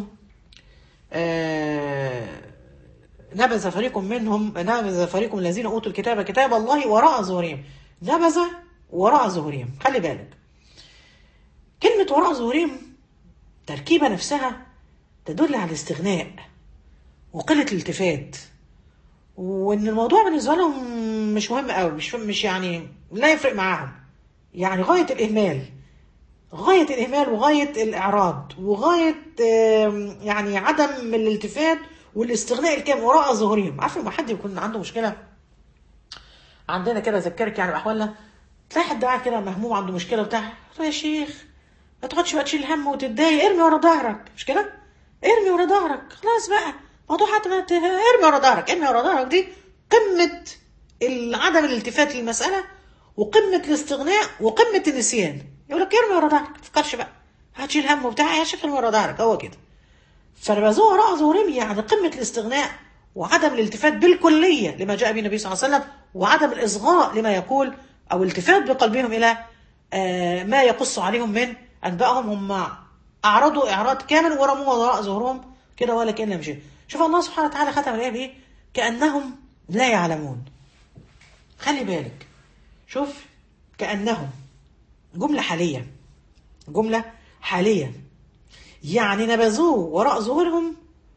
A: آه نبذ فريق منهم نبذ فريق من الذين اوتوا الكتاب كتاب الله وراء ظهورهم نبذ وراء ظهورهم خلي بالك كلمة وراء ظهورهم تركيبة نفسها تدل على الاستغناء وقلة الالتفات وان الموضوع بالنسبة لهم مش مهم قوي مش مش يعني لا يفرق معاهم يعني غاية الإهمال غاية الإهمال وغاية الإعراض وغاية يعني عدم الالتفات والاستغناء الكامل وراء ظهورهم عارف لما حد يكون عنده مشكله عندنا كده ذكرك يعني باحوالنا تلاقي حد قاعد كده مهموم عنده مشكله بتاع يا شيخ ما تقعدش بقى تشيل هم وتتضايق ارمي ورا ظهرك مش كده؟ ارمي ورا ظهرك خلاص بقى موضوع حتى ارمي ورا ظهرك ارمي ورا ظهرك دي قمه عدم الالتفات للمساله وقمه الاستغناء وقمه النسيان يقول لك ارمي ورا ظهرك ما تفكرش بقى هتشيل هم وبتاع يا شيخ ارمي ورا ظهرك هو كده فنبذوه وراء ظهورهم يعني قمة الاستغناء وعدم الالتفات بالكلية لما جاء به النبي صلى الله عليه وسلم وعدم الإصغاء لما يقول أو التفات بقلبهم إلى ما يقص عليهم من أنبائهم هم أعرضوا إعراض كامل ورموه وراء ظهورهم كده ولا كأن لم شيء شوف الله سبحانه وتعالى ختم الآية بإيه كأنهم لا يعلمون خلي بالك شوف كأنهم جملة حالية جملة حالية يعني نبذوه وراء ظهورهم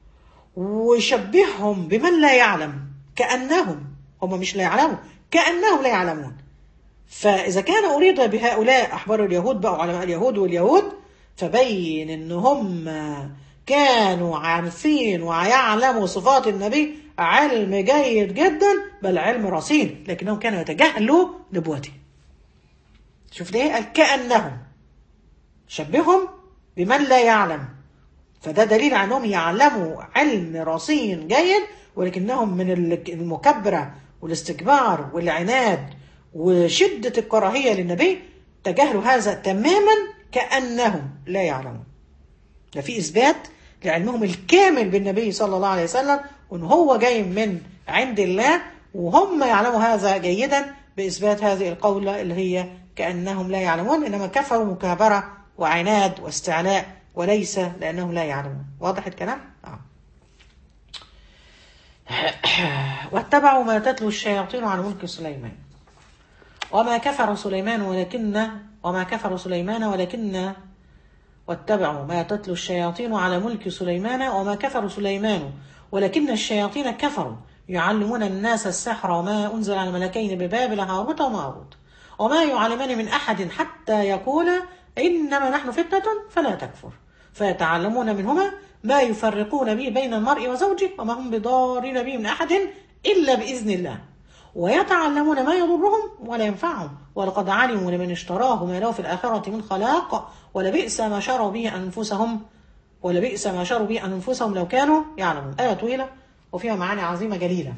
A: وشبههم بمن لا يعلم كأنهم هم مش لا يعلموا كأنهم لا يعلمون فإذا كان أريد بهؤلاء أحبار اليهود بقوا علماء اليهود واليهود فبين إن هم كانوا عارفين ويعلموا صفات النبي علم جيد جدا بل علم رصين لكنهم كانوا يتجاهلوا نبوته شوف ده قال كأنهم شبههم بمن لا يعلم فده دليل على انهم يعلموا علم رصين جيد ولكنهم من المكبره والاستكبار والعناد وشده الكراهيه للنبي تجاهلوا هذا تماما كانهم لا يعلمون ده في اثبات لعلمهم الكامل بالنبي صلى الله عليه وسلم وان هو جاي من عند الله وهم يعلموا هذا جيدا باثبات هذه القوله اللي هي كانهم لا يعلمون انما كفروا مكابره وعناد واستعلاء وليس لأنهم لا يعلمون واضح الكلام؟ آه. واتبعوا ما تتلو الشياطين على ملك سليمان وما كفر سليمان ولكن وما كفر سليمان ولكن واتبعوا ما تتلو الشياطين على ملك سليمان وما كفر سليمان ولكن الشياطين كفروا يعلمون الناس السحر وما أنزل على الملكين ببابل هاروت وماروت وما يعلمان من أحد حتى يقولا إنما نحن فتنة فلا تكفر فيتعلمون منهما ما يفرقون به بين المرء وزوجه وما هم بضارين به من أحد إلا بإذن الله ويتعلمون ما يضرهم ولا ينفعهم ولقد علموا لمن اشتراه ما له في الآخرة من خلاق ولبئس ما شروا به أنفسهم ولبئس ما شروا به أنفسهم لو كانوا يعلمون آية طويلة وفيها معاني عظيمة جليلة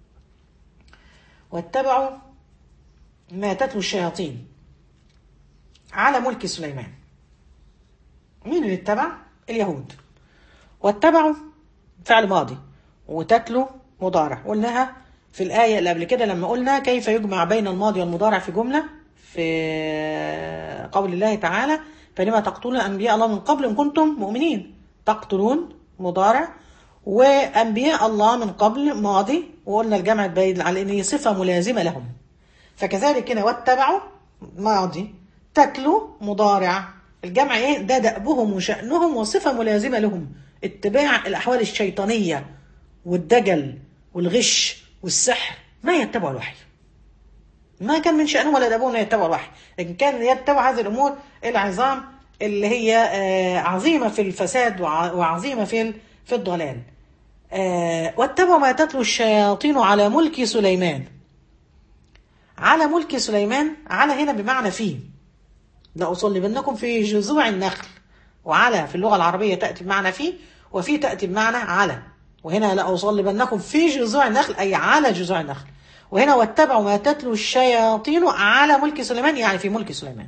A: واتبعوا ما تتلو الشياطين على ملك سليمان مين اللي اتبع اليهود واتبعوا فعل ماضي وتتلو مضارع قلناها في الآية اللي قبل كده لما قلنا كيف يجمع بين الماضي والمضارع في جملة في قول الله تعالى فلما تقتلون أنبياء الله من قبل إن كنتم مؤمنين تقتلون مضارع وأنبياء الله من قبل ماضي وقلنا الجمع باين على إن صفة ملازمة لهم فكذلك هنا واتبعوا ماضي تتلو مضارع الجمع ايه ده دأبهم وشأنهم وصفة ملازمة لهم اتباع الأحوال الشيطانية والدجل والغش والسحر ما يتبعوا الوحي ما كان من شأنهم ولا دأبهم لا يتبعوا الوحي لكن كان يتبع هذه الأمور العظام اللي هي عظيمة في الفساد وعظيمة في في الضلال واتبعوا ما تتلو الشياطين على ملك سليمان على ملك سليمان على هنا بمعنى فيه لأصلبنكم في جذوع النخل وعلى في اللغة العربية تأتي بمعنى في وفي تأتي بمعنى على وهنا لأصلبنكم في جذوع النخل أي على جذوع النخل وهنا واتبعوا ما تتلو الشياطين على ملك سليمان يعني في ملك سليمان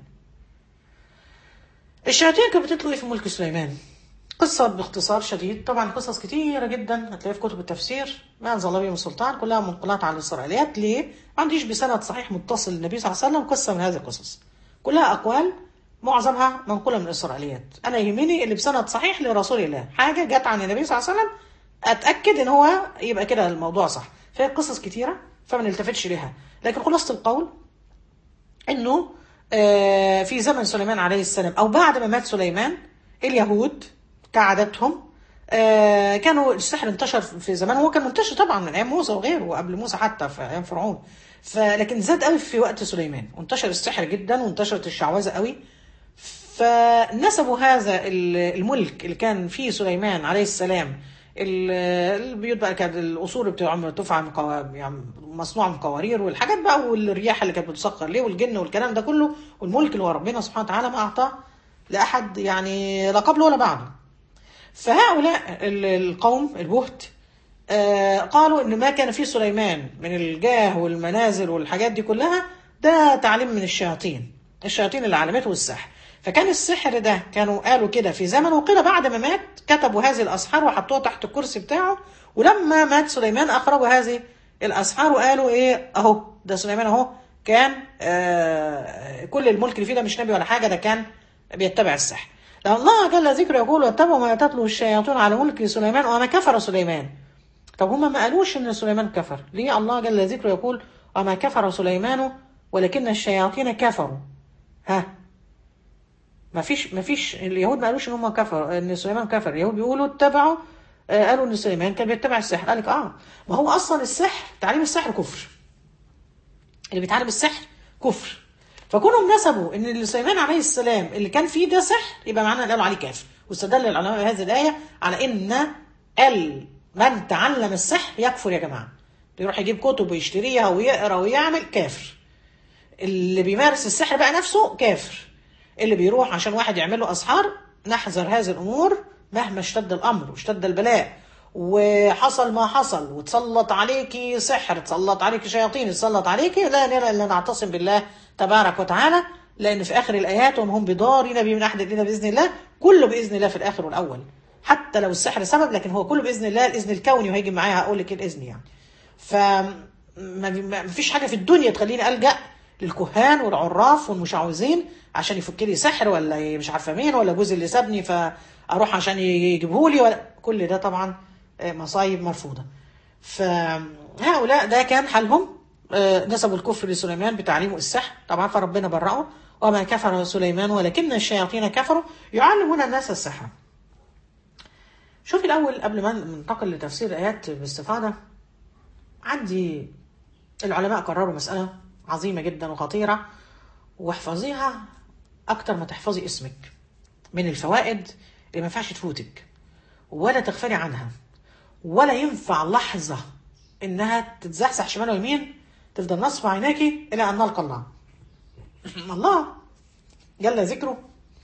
A: الشياطين كانت بتتلو ايه في ملك سليمان قصة باختصار شديد طبعا قصص كتيرة جدا هتلاقيها في كتب التفسير ما أنزل الله بهم السلطان كلها منقولات عن الإسرائيليات ليه؟ ما عنديش بسند صحيح متصل للنبي صلى الله عليه وسلم قصة من هذه القصص كلها أقوال معظمها منقولة من الإسرائيليات أنا يهمني اللي بسند صحيح لرسول الله حاجة جت عن النبي صلى الله عليه وسلم أتأكد إن هو يبقى كده الموضوع صح فهي قصص كتيرة فما نلتفتش ليها لكن خلاصة القول إنه آه، في زمن سليمان عليه السلام أو بعد ما مات سليمان اليهود كعادتهم آه، كانوا السحر انتشر في زمان هو كان منتشر طبعا من ايام موسى وغيره وقبل موسى حتى في ايام فرعون فلكن زاد قوي في وقت سليمان وانتشر السحر جدا وانتشرت الشعوذه قوي فنسبوا هذا ال- الملك اللي كان فيه سليمان عليه السلام ال- البيوت بقى كانت القصور بتاع تفعل من قوا- يعني مصنوعه من قوارير والحاجات بقى والرياح اللي كانت بتسخر ليه والجن والكلام ده كله والملك اللي هو ربنا سبحانه وتعالى ما اعطاه لاحد يعني لا قبله ولا بعده فهؤلاء ال- القوم البهت آه، قالوا ان ما كان في سليمان من الجاه والمنازل والحاجات دي كلها ده تعليم من الشياطين الشياطين اللي علمته السحر فكان السحر ده كانوا قالوا كده في زمن وقيل بعد ما مات كتبوا هذه الاسحار وحطوها تحت الكرسي بتاعه ولما مات سليمان اخرجوا هذه الاسحار وقالوا ايه اهو ده سليمان اهو كان آه كل الملك اللي فيه ده مش نبي ولا حاجه ده كان بيتبع السحر لأن الله جل ذكره يقول واتبعوا ما تتلو الشياطين على ملك سليمان وما كفر سليمان طب هما ما قالوش ان سليمان كفر ليه الله جل ذكره يقول وما كفر سليمان ولكن الشياطين كفروا ها ما فيش ما فيش اليهود ما قالوش ان هم كفر ان سليمان كفر اليهود بيقولوا اتبعوا آه قالوا ان سليمان كان بيتبع السحر قال لك اه ما هو اصلا السحر تعليم السحر كفر اللي بيتعلم السحر كفر فكونهم نسبوا ان سليمان عليه السلام اللي كان فيه ده سحر يبقى معناه قالوا عليه كافر واستدل العلماء بهذه الايه على ان ال من تعلم السحر يكفر يا جماعه يروح يجيب كتب ويشتريها ويقرا ويعمل كافر اللي بيمارس السحر بقى نفسه كافر اللي بيروح عشان واحد يعمل له اسحار نحذر هذه الامور مهما اشتد الامر واشتد البلاء وحصل ما حصل وتسلط عليكي سحر تسلط عليكي شياطين تسلط عليكي لا نرى الا نعتصم بالله تبارك وتعالى لان في اخر الايات وما هم بضارين به من احد الا باذن الله كله باذن الله في الاخر والاول حتى لو السحر سبب لكن هو كله باذن الله الاذن الكوني وهيجي معايا هقول لك الاذن يعني ف ما ما فيش حاجه في الدنيا تخليني الجا للكهان والعراف والمشعوذين عشان يفك لي سحر ولا مش عارفه مين ولا جوزي اللي سابني فاروح عشان يجيبه لي ولا كل ده طبعا مصايب مرفوضه فهؤلاء ده كان حالهم نسبوا الكفر لسليمان بتعليمه السحر طبعا فربنا برأه وما كفر سليمان ولكن الشياطين كفروا يعلمون الناس السحر شوفي الأول قبل ما ننتقل لتفسير الآيات باستفاضة عندي العلماء قرروا مسألة عظيمة جدا وخطيرة واحفظيها أكتر ما تحفظي اسمك من الفوائد اللي ما ينفعش تفوتك ولا تغفلي عنها ولا ينفع لحظة إنها تتزحزح شمال ويمين تفضل نصب عيناكي إلى أن نلقى الله الله جل ذكره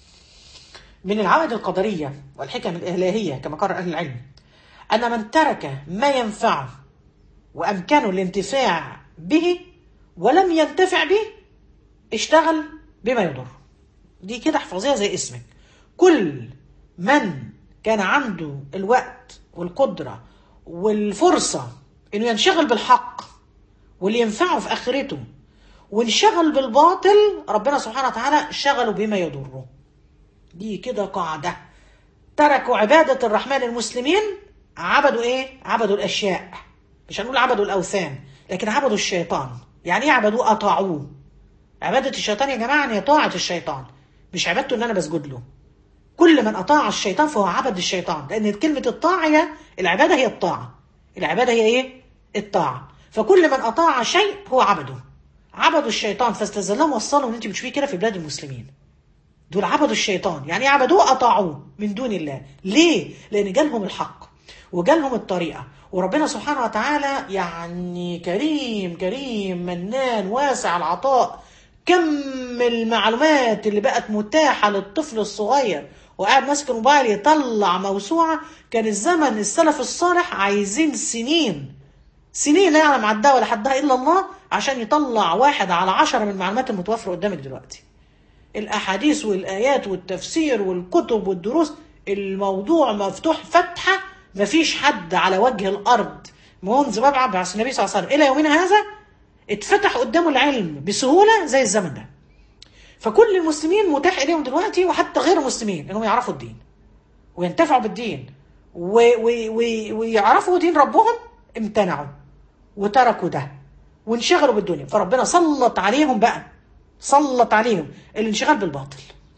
A: من العوائد القدرية والحكم الإلهية كما قرر أهل العلم أن من ترك ما ينفعه وأمكنه الانتفاع به ولم ينتفع به اشتغل بما يضر دي كده احفظيها زي اسمك كل من كان عنده الوقت والقدرة والفرصة انه ينشغل بالحق واللي ينفعه في اخرته وانشغل بالباطل ربنا سبحانه وتعالى شغله بما يضره دي كده قاعدة تركوا عبادة الرحمن المسلمين عبدوا ايه عبدوا الاشياء مش هنقول عبدوا الاوثان لكن عبدوا الشيطان يعني ايه عبدوه اطاعوه عبادة الشيطان يا جماعة هي طاعة الشيطان مش عبادته ان انا بسجد له كل من اطاع الشيطان فهو عبد الشيطان لان كلمة الطاعة هي العبادة هي الطاعة العبادة هي ايه الطاعة فكل من اطاع شيء هو عبده عبدوا الشيطان فاستزلهم وصلوا ان انت بتشوفيه كده في بلاد المسلمين دول عبدوا الشيطان يعني عبدوه اطاعوه من دون الله ليه لان جالهم الحق وجالهم الطريقة وربنا سبحانه وتعالى يعني كريم كريم منان واسع العطاء كم المعلومات اللي بقت متاحة للطفل الصغير وقاعد ماسك الموبايل يطلع موسوعة كان الزمن السلف الصالح عايزين سنين سنين لا يعلم عدها ولا حدها الا الله عشان يطلع واحد على عشرة من المعلومات المتوفره قدامك دلوقتي الاحاديث والايات والتفسير والكتب والدروس الموضوع مفتوح فتحه مفيش حد على وجه الارض منذ مبعث النبي صلى الله عليه وسلم الى يومنا هذا اتفتح قدامه العلم بسهوله زي الزمن ده فكل المسلمين متاح اليهم دلوقتي وحتى غير المسلمين انهم يعرفوا الدين وينتفعوا بالدين و و و ويعرفوا دين ربهم امتنعوا وتركوا ده وانشغلوا بالدنيا فربنا سلط عليهم بقى سلط عليهم الانشغال بالباطل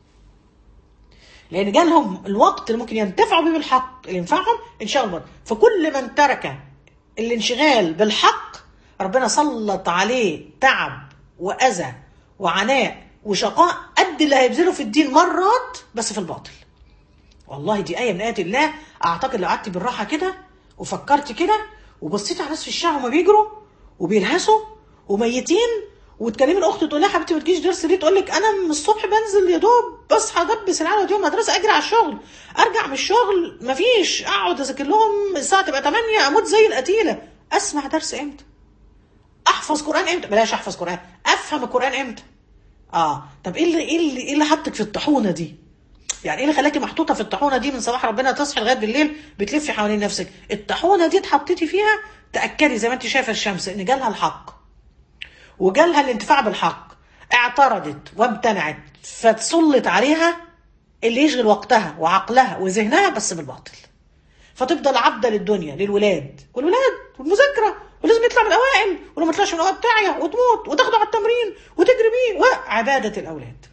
A: لان جالهم الوقت اللي ممكن ينتفعوا بيه بالحق اللي ينفعهم انشغلوا بالباطل فكل من ترك الانشغال بالحق ربنا سلط عليه تعب واذى وعناء وشقاء قد اللي هيبذله في الدين مرات بس في الباطل والله دي آية من آيات الله أعتقد لو قعدت بالراحة كده وفكرت كده وبصيت على ناس في الشارع وما بيجروا وبيلهسوا وميتين وتكلمي الاخت تقول لها حبيبتي ما تجيش درس ليه تقول لك انا من الصبح بنزل يا دوب بصحى البس العيال وديهم المدرسه اجري على الشغل ارجع من الشغل مفيش اقعد اذاكر لهم الساعه تبقى 8 اموت زي القتيله اسمع درس امتى احفظ قران امتى بلاش احفظ قران افهم القران امتى اه طب ايه اللي ايه اللي ايه اللي حطك في الطاحونه دي يعني ايه اللي خلاكي محطوطه في الطاحونه دي من صباح ربنا تصحي لغايه بالليل بتلفي حوالين نفسك الطاحونه دي اتحطيتي فيها تاكدي زي ما انت شايفه الشمس ان جالها الحق وجالها الانتفاع بالحق اعترضت وامتنعت فتسلط عليها اللي يشغل وقتها وعقلها وذهنها بس بالباطل فتفضل عبده للدنيا للولاد والولاد والمذاكره ولازم يطلع من الاوائل ولو ما طلعش من الاوائل تعيا وتموت وتاخده على التمرين وتجري بيه وعباده الاولاد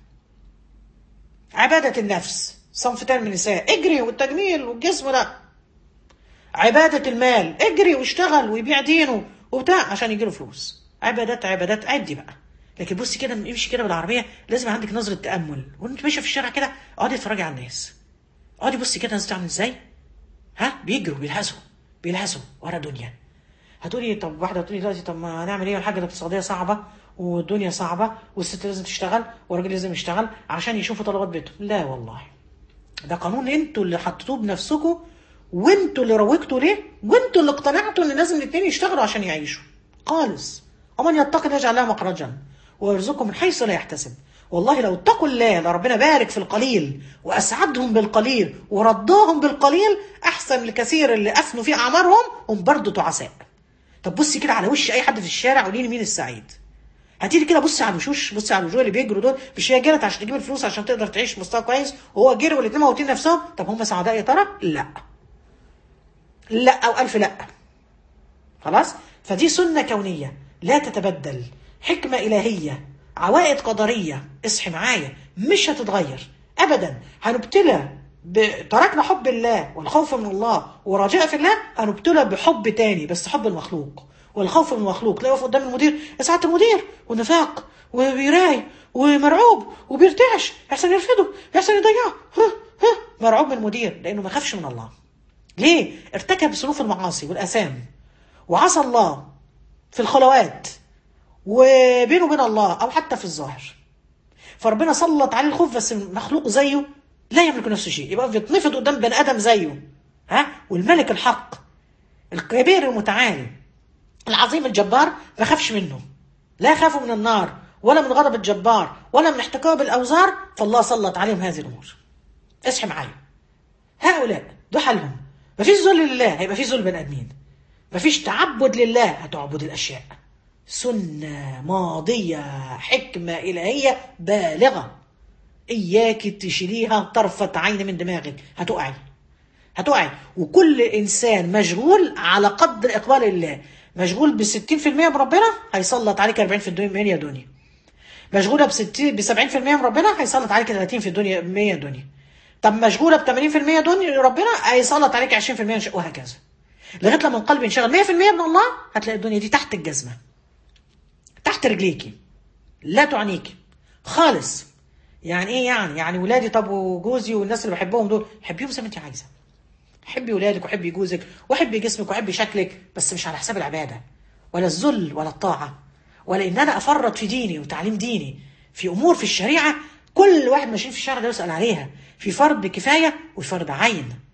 A: عباده النفس صنف تاني من النساء اجري والتجميل والجسم لا عباده المال اجري واشتغل ويبيع دينه وبتاع عشان يجيله فلوس عبادات عبادات عدي بقى لكن بصي كده امشي كده بالعربيه لازم عندك نظره تامل وانت ماشيه في الشارع كده اقعدي اتفرجي على الناس اقعدي بصي كده الناس بتعمل ازاي ها بيجروا بيلهسوا بيلهسوا ورا دنيا هتقولي طب واحده تقولي دلوقتي طب ما هنعمل ايه الحاجه الاقتصاديه صعبه والدنيا صعبه والست لازم تشتغل والراجل لازم يشتغل عشان يشوفوا طلبات بيتهم لا والله ده قانون انتوا اللي حطيتوه بنفسكم وانتوا اللي روجتوا ليه وانتوا اللي اقتنعتوا ان لازم الاثنين يشتغلوا عشان يعيشوا خالص ومن يتقي يجعل له مخرجا ويرزقه من حيث لا يحتسب والله لو اتقوا الله لربنا بارك في القليل واسعدهم بالقليل ورداهم بالقليل احسن لكثير اللي افنوا في اعمارهم هم برضه تعساء طب بصي كده على وش اي حد في الشارع قولي لي مين السعيد هاتي لي كده بصي على الوشوش بصي على الوجوه اللي بيجروا دول مش هي جرت عشان تجيب الفلوس عشان تقدر تعيش مستوى كويس وهو جري والاثنين موتين نفسهم طب هم سعداء يا ترى؟ لا لا او الف لا خلاص فدي سنه كونيه لا تتبدل حكمه الهيه عوائد قدريه اصحي معايا مش هتتغير ابدا هنبتلى ب- تركنا حب الله والخوف من الله ورجاء في الله هنبتلى بحب تاني بس حب المخلوق والخوف من المخلوق لا يقف قدام المدير يا سعاده المدير ونفاق وبيراي ومرعوب وبيرتعش يحسن يرفضه يحسن يضيعه ها ها مرعوب من المدير لانه ما خافش من الله ليه ارتكب صنوف المعاصي والاثام وعصى الله في الخلوات وبينه وبين الله او حتى في الظاهر فربنا سلط عليه الخوف بس مخلوق زيه لا يملك نفسه شيء يبقى بيتنفض قدام بني ادم زيه ها والملك الحق الكبير المتعالي العظيم الجبار ما خافش منه لا يخافوا من النار ولا من غضب الجبار ولا من احتكاب الاوزار فالله سلط عليهم هذه الامور اصحي معايا هؤلاء ده حالهم مفيش ذل لله هيبقى في ذل بني ادمين مفيش تعبد لله هتعبد الاشياء سنه ماضيه حكمه الهيه بالغه اياك تشيليها طرفه عين من دماغك هتقعي هتقعي وكل انسان مشغول على قدر اقبال الله مشغول ب 60% بربنا هيسلط عليك 40% من يا دنيا مشغوله ب 60 ب 70% من ربنا هيسلط عليك 30 في الدنيا 100 دنيا طب مشغوله ب 80% دنيا ربنا هيسلط عليك 20% ش- وهكذا لغايه لما القلب ينشغل 100% من الله هتلاقي الدنيا دي تحت الجزمه تحت رجليكي لا تعنيكي خالص يعني ايه يعني يعني ولادي طب وجوزي والناس اللي بحبهم دول حبيهم زي ما انت عايزه حبي ولادك وحبي جوزك وحبي جسمك وحبي شكلك بس مش على حساب العباده ولا الذل ولا الطاعه ولا ان انا افرط في ديني وتعليم ديني في امور في الشريعه كل واحد ماشيين في الشارع ده يسال عليها في فرض كفايه وفي فرض عين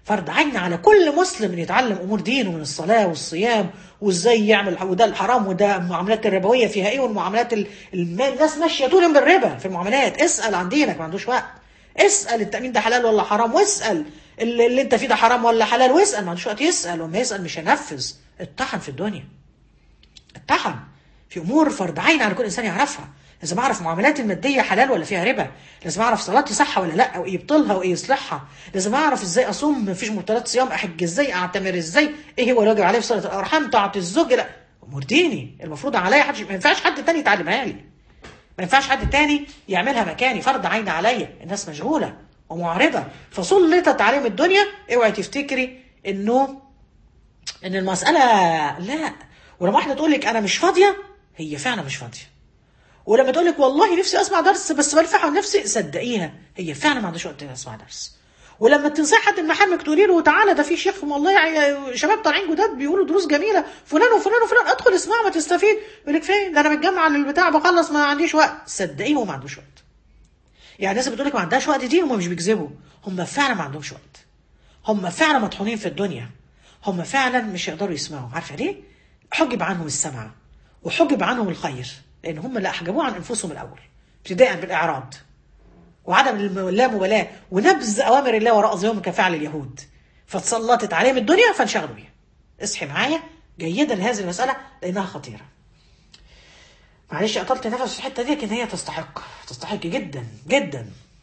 A: فرض عين على كل مسلم ان يتعلم امور دينه من الصلاه والصيام وازاي يعمل وده الحرام وده المعاملات الربويه فيها ايه والمعاملات ال- الم- الناس ماشيه طول بالربا في المعاملات اسال عن دينك ما عندوش وقت اسال التامين ده حلال ولا حرام واسال اللي, اللي انت فيه ده حرام ولا حلال واسال ما عندوش وقت يسال وما يسال مش هينفذ اتطحن في الدنيا اتطحن في امور فرض عين على كل انسان يعرفها لازم اعرف معاملات الماديه حلال ولا فيها ربا لازم اعرف صلاتي صح ولا لا وايه يبطلها وايه يصلحها لازم اعرف ازاي اصوم مفيش مبتلات صيام احج ازاي اعتمر ازاي ايه هو الواجب عليه في صلاه الارحام طاعه الزوج لا امور ديني المفروض عليا حد ما ينفعش حد تاني يتعلمها لي ما ينفعش حد تاني يعملها مكاني فرض عين عليا الناس مشغوله ومعرضه فسلطت تعليم الدنيا اوعي تفتكري انه ان المساله لا ولما واحده تقول لك انا مش فاضيه هي فعلا مش فاضيه ولما تقول لك والله نفسي اسمع درس بس بلفح عن نفسي صدقيها هي فعلا ما عندهاش وقت اسمع درس ولما تنصحي حد من محامك تقولي له تعالى ده في شيخ والله يا شباب طالعين جداد بيقولوا دروس جميله فلان وفلان وفلان ادخل اسمع ما تستفيد يقول لك فين ده انا متجمع للبتاع بخلص ما عنديش وقت صدقيه هو ما عندوش وقت يعني الناس بتقول لك ما عندهاش وقت دي هم مش بيكذبوا هم فعلا ما عندهمش وقت هم فعلا مطحونين في الدنيا هم فعلا مش يقدروا يسمعوا عارفه ليه حجب عنهم السمع وحجب عنهم الخير لان هم اللي احجبوه عن انفسهم الاول ابتداء بالاعراض وعدم اللامبالاه ونبذ اوامر الله وراء ظهورهم كفعل اليهود فتسلطت عليهم الدنيا فانشغلوا بيها اصحي معايا جيدا لهذه المساله لانها خطيره معلش قطلت نفس في الحته دي لكن هي تستحق تستحق جدا جدا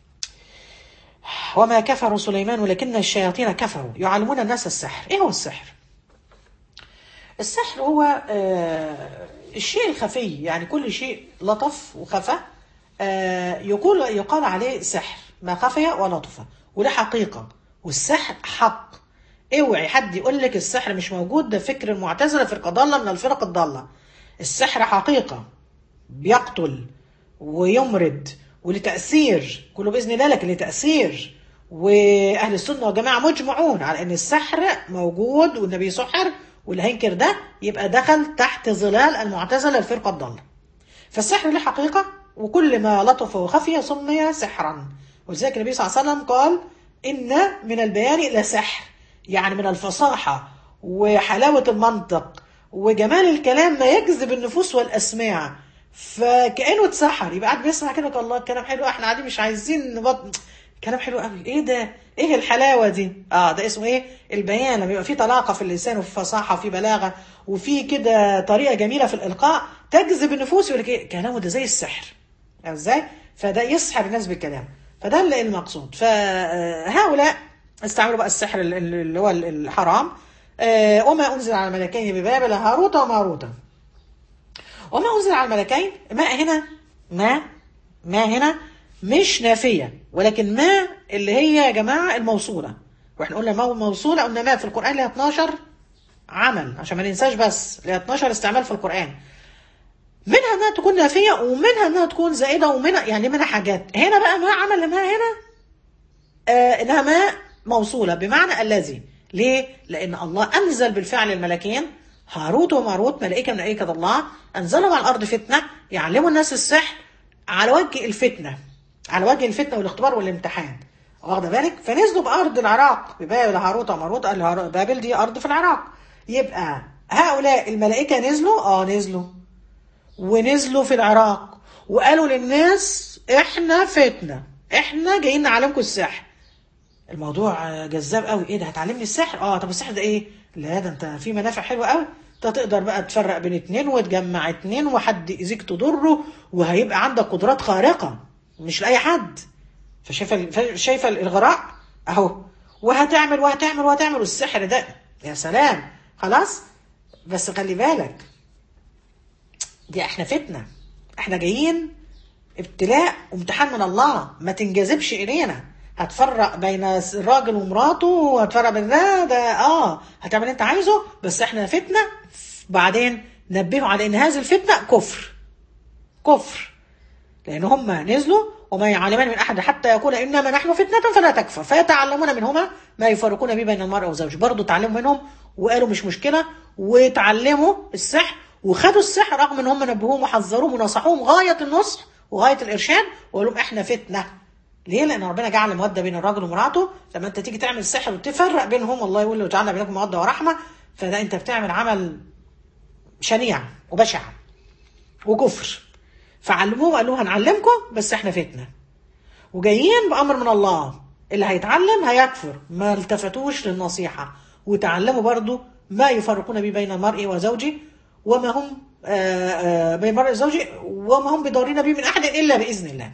A: وما كفر سليمان ولكن الشياطين كفروا يعلمون الناس السحر ايه هو السحر السحر هو آه الشيء الخفي يعني كل شيء لطف وخفى آه يقول يقال عليه سحر ما خفي ولطف وده حقيقة والسحر حق اوعي حد يقول لك السحر مش موجود ده فكر المعتزلة فرقة ضالة من الفرق الضالة السحر حقيقة بيقتل ويمرض ولتأثير كله بإذن الله لكن لتأثير وأهل السنة والجماعة مجمعون على أن السحر موجود والنبي سحر واللي هينكر ده يبقى دخل تحت ظلال المعتزلة الفرقة الضالة فالسحر له حقيقة وكل ما لطف وخفي سمي سحرا ولذلك النبي صلى الله عليه وسلم قال إن من البيان لسحر يعني من الفصاحة وحلاوة المنطق وجمال الكلام ما يجذب النفوس والأسماع فكأنه اتسحر يبقى قاعد بيسمع كده يقول الله الكلام حلو احنا قاعدين مش عايزين نبطل كلام حلو قوي ايه ده ايه الحلاوه دي اه ده اسمه ايه البيان لما يبقى في طلاقه في اللسان وفي فصاحه وفي بلاغه وفي كده طريقه جميله في الالقاء تجذب النفوس يقول لك ايه كلامه ده زي السحر ازاي فده يسحر الناس بالكلام فده اللي المقصود فهؤلاء استعملوا بقى السحر اللي هو الحرام آه وما انزل على الملكين ببابل هاروت وماروت وما انزل على الملكين ما هنا ما ما هنا مش نافية ولكن ما اللي هي يا جماعة الموصولة واحنا قلنا ما موصولة قلنا ما في القرآن لها 12 عمل عشان ما ننساش بس لها 12 استعمال في القرآن منها انها تكون نافية ومنها انها تكون زائدة ومنها يعني منها حاجات هنا بقى ما عمل ما هنا آه انها ما موصولة بمعنى الذي ليه؟ لأن الله أنزل بالفعل الملكين هاروت وماروت ملائكة من ملائكة الله أنزلهم على الأرض فتنة يعلموا الناس السحر على وجه الفتنة على وجه الفتنة والاختبار والامتحان واخده بالك فنزلوا بأرض العراق ببابل هاروت وماروت قال بابل دي أرض في العراق يبقى هؤلاء الملائكة نزلوا اه نزلوا ونزلوا في العراق وقالوا للناس احنا فتنة احنا جايين نعلمكم السحر الموضوع جذاب قوي ايه ده هتعلمني السحر اه طب السحر ده ايه لا ده انت في منافع حلوه قوي انت تقدر بقى تفرق بين اتنين وتجمع اتنين وحد يأذيك تضره وهيبقى عندك قدرات خارقة مش لأي حد فشايفة شايفة الإغراء أهو وهتعمل وهتعمل وهتعمل والسحر ده يا سلام خلاص بس خلي بالك دي احنا فتنة احنا جايين ابتلاء وامتحان من الله ما تنجذبش إلينا هتفرق بين الراجل ومراته وهتفرق بين ده ده اه هتعمل انت عايزه بس احنا فتنه بعدين نبهوا على ان هذه الفتنه كفر كفر لان هم نزلوا وما يعلمان من احد حتى يقول انما نحن فتنه فلا تكفر فيتعلمون منهما ما يفرقون به بين المرء وزوجه برضه تعلموا منهم وقالوا مش مشكله وتعلموا السحر وخدوا السحر رغم ان هم نبهوهم وحذروهم ونصحوهم غايه النصح وغايه الارشاد وقالوا لهم احنا فتنه ليه؟ لان ربنا جعل موده بين الراجل ومراته لما انت تيجي تعمل سحر وتفرق بينهم والله يقول له جعلنا بينكم موده ورحمه فده انت بتعمل عمل شنيع وبشع وكفر فعلموه وقالوا هنعلمكم بس احنا فتنه وجايين بامر من الله اللي هيتعلم هيكفر ما التفتوش للنصيحه وتعلموا برضو ما يفرقون به بين المرء وزوجه وما هم آه، آه، بين المرء وزوجه وما هم بضارين به من احد الا باذن الله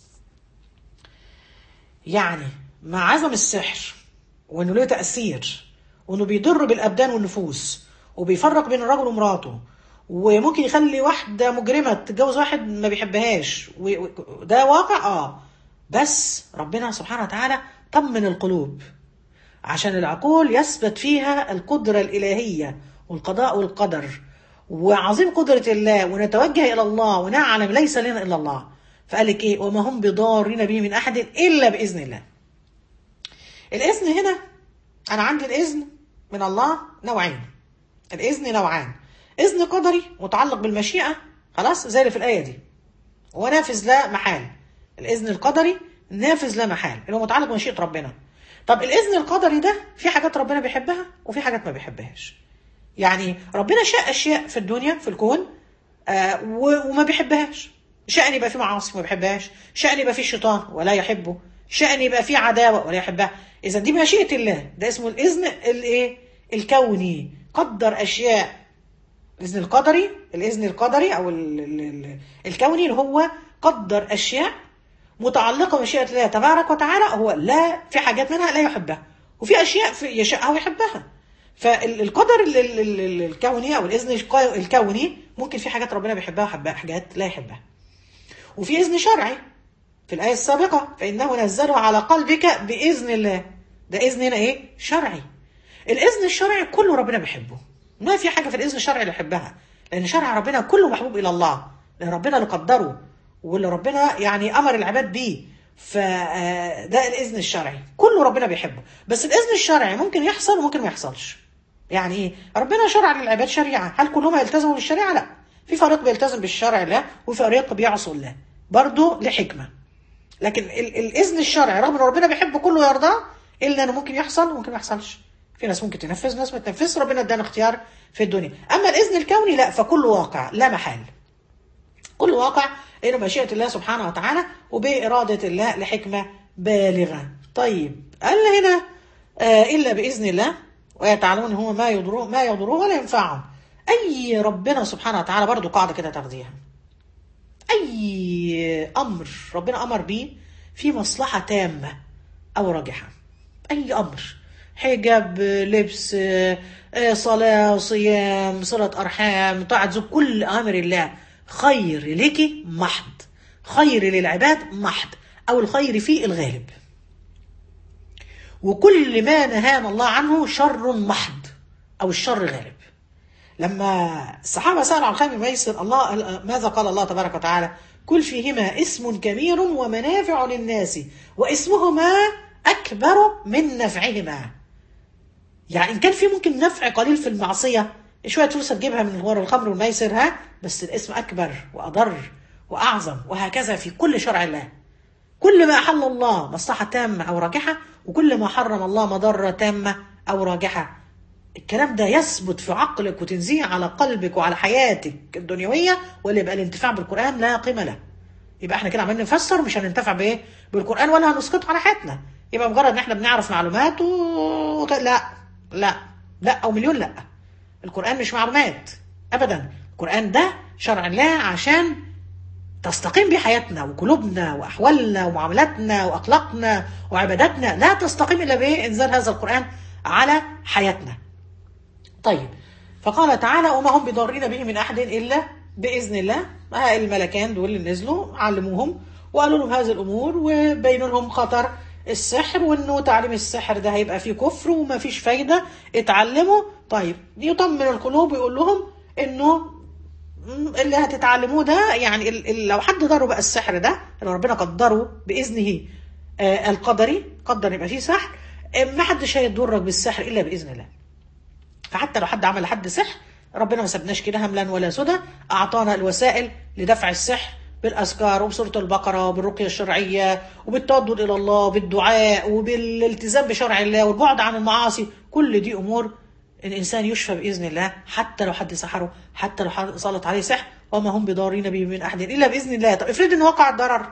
A: يعني مع عظم السحر وانه له تاثير وانه بيضر بالابدان والنفوس وبيفرق بين الرجل ومراته وممكن يخلي واحده مجرمه تتجوز واحد ما بيحبهاش و- و- ده واقع اه بس ربنا سبحانه وتعالى طمن القلوب عشان العقول يثبت فيها القدرة الإلهية والقضاء والقدر وعظيم قدرة الله ونتوجه إلى الله ونعلم ليس لنا إلا الله فقال لك إيه وما هم بضارين به من أحد إلا بإذن الله الإذن هنا أنا عندي الإذن من الله نوعين الإذن نوعان إذن قدري متعلق بالمشيئة خلاص زي اللي في الآية دي ونافذ لا محال الإذن القدري نافذ لا محال اللي هو متعلق بمشيئة ربنا طب الإذن القدري ده في حاجات ربنا بيحبها وفي حاجات ما بيحبهاش يعني ربنا شاء أشياء في الدنيا في الكون آه و- وما بيحبهاش شأن يبقى فيه معاصي ما بيحبهاش شأن يبقى فيه شيطان ولا يحبه شأن يبقى فيه عداوة ولا يحبها إذا دي مشيئة الله ده اسمه الإذن الإيه الكوني قدر أشياء الإذن القدري الإذن القدري أو ال ال ال الكوني اللي هو قدر أشياء متعلقة بمشيئة الله تبارك وتعالى هو لا في حاجات منها لا يحبها وفي أشياء في يشاءها ويحبها فالقدر ال- ال- ال- ال- الكوني أو الإذن الق- الكوني ممكن في حاجات ربنا بيحبها وحبها حاجات لا يحبها وفي إذن شرعي في الآية السابقة فإنه نزله على قلبك بإذن الله ده إذن هنا إيه شرعي الإذن الشرعي كله ربنا بيحبه ما في حاجة في الإذن الشرعي اللي يحبها لأن شرع ربنا كله محبوب إلى الله لأن ربنا اللي قدره واللي ربنا يعني أمر العباد بيه فده الإذن الشرعي كله ربنا بيحبه بس الإذن الشرعي ممكن يحصل وممكن ما يحصلش يعني إيه ربنا شرع للعباد شريعة هل كلهم يلتزموا بالشريعة لا في فريق بيلتزم بالشرع لا وفريق بيعصوا الله برضه لحكمة لكن ال- الاذن الشرعي رغم ان ربنا بيحب كله ويرضاه الا انه ممكن يحصل وممكن ما يحصلش في ناس ممكن تنفذ ناس ما تنفذش ربنا ادانا اختيار في الدنيا اما الاذن الكوني لا فكله واقع لا محال كل واقع انه مشيئه الله سبحانه وتعالى وباراده الله لحكمه بالغه طيب قال هنا آه الا باذن الله ويتعلمون هو ما يضروه ما يضروه ولا ينفعهم اي ربنا سبحانه وتعالى برضو قاعده كده تاخديها أي أمر ربنا أمر بيه في مصلحة تامة أو راجحة أي أمر حجاب لبس آه، آه، صلاة صيام صلة أرحام طاعة زوج كل أمر الله خير لك محض خير للعباد محض أو الخير فيه الغالب وكل ما نهانا الله عنه شر محض أو الشر غالب لما الصحابة سألوا عن خير ميسر الله ماذا قال الله تبارك وتعالى كل فيهما اسم كبير ومنافع للناس واسمهما أكبر من نفعهما يعني إن كان في ممكن نفع قليل في المعصية شوية فلوس تجيبها من الغور والخمر والميسر ها بس الاسم أكبر وأضر وأعظم وهكذا في كل شرع الله كل ما أحل الله مصلحة تامة أو راجحة وكل ما حرم الله مضرة تامة أو راجحة الكلام ده يثبت في عقلك وتنزيه على قلبك وعلى حياتك الدنيوية واللي يبقى الانتفاع بالقرآن لا قيمة له يبقى احنا كده عمالين نفسر مش هننتفع بايه بالقرآن ولا هنسقطه على حياتنا يبقى مجرد ان احنا بنعرف معلومات و... لا لا لا او مليون لا القرآن مش معلومات ابدا القرآن ده شرع الله عشان تستقيم بيه حياتنا وقلوبنا واحوالنا ومعاملاتنا واخلاقنا وعباداتنا لا تستقيم الا بانزال هذا القران على حياتنا. طيب فقال تعالى وما هم بضارين به من احد الا باذن الله ها الملكان دول اللي نزلوا علموهم وقالوا لهم هذه الامور وبينوا لهم خطر السحر وانه تعليم السحر ده هيبقى فيه كفر وما فيش فايده اتعلموا طيب يطمن القلوب ويقول لهم انه اللي هتتعلموه ده يعني ال- ال- لو حد ضره بقى السحر ده اللي ربنا قدره باذنه آه، القدري قدر يبقى فيه سحر آه، ما حدش هيضرك بالسحر الا باذن الله فحتى لو حد عمل لحد سحر ربنا ما سابناش كده هملا ولا سدى اعطانا الوسائل لدفع السحر بالاذكار وبسوره البقره وبالرقيه الشرعيه وبالتودد الى الله وبالدعاء وبالالتزام بشرع الله والبعد عن المعاصي كل دي امور الانسان يشفى باذن الله حتى لو حد سحره حتى لو حد سلط عليه سحر وما هم بضارين به من احد الا باذن الله طب افرض ان وقع الضرر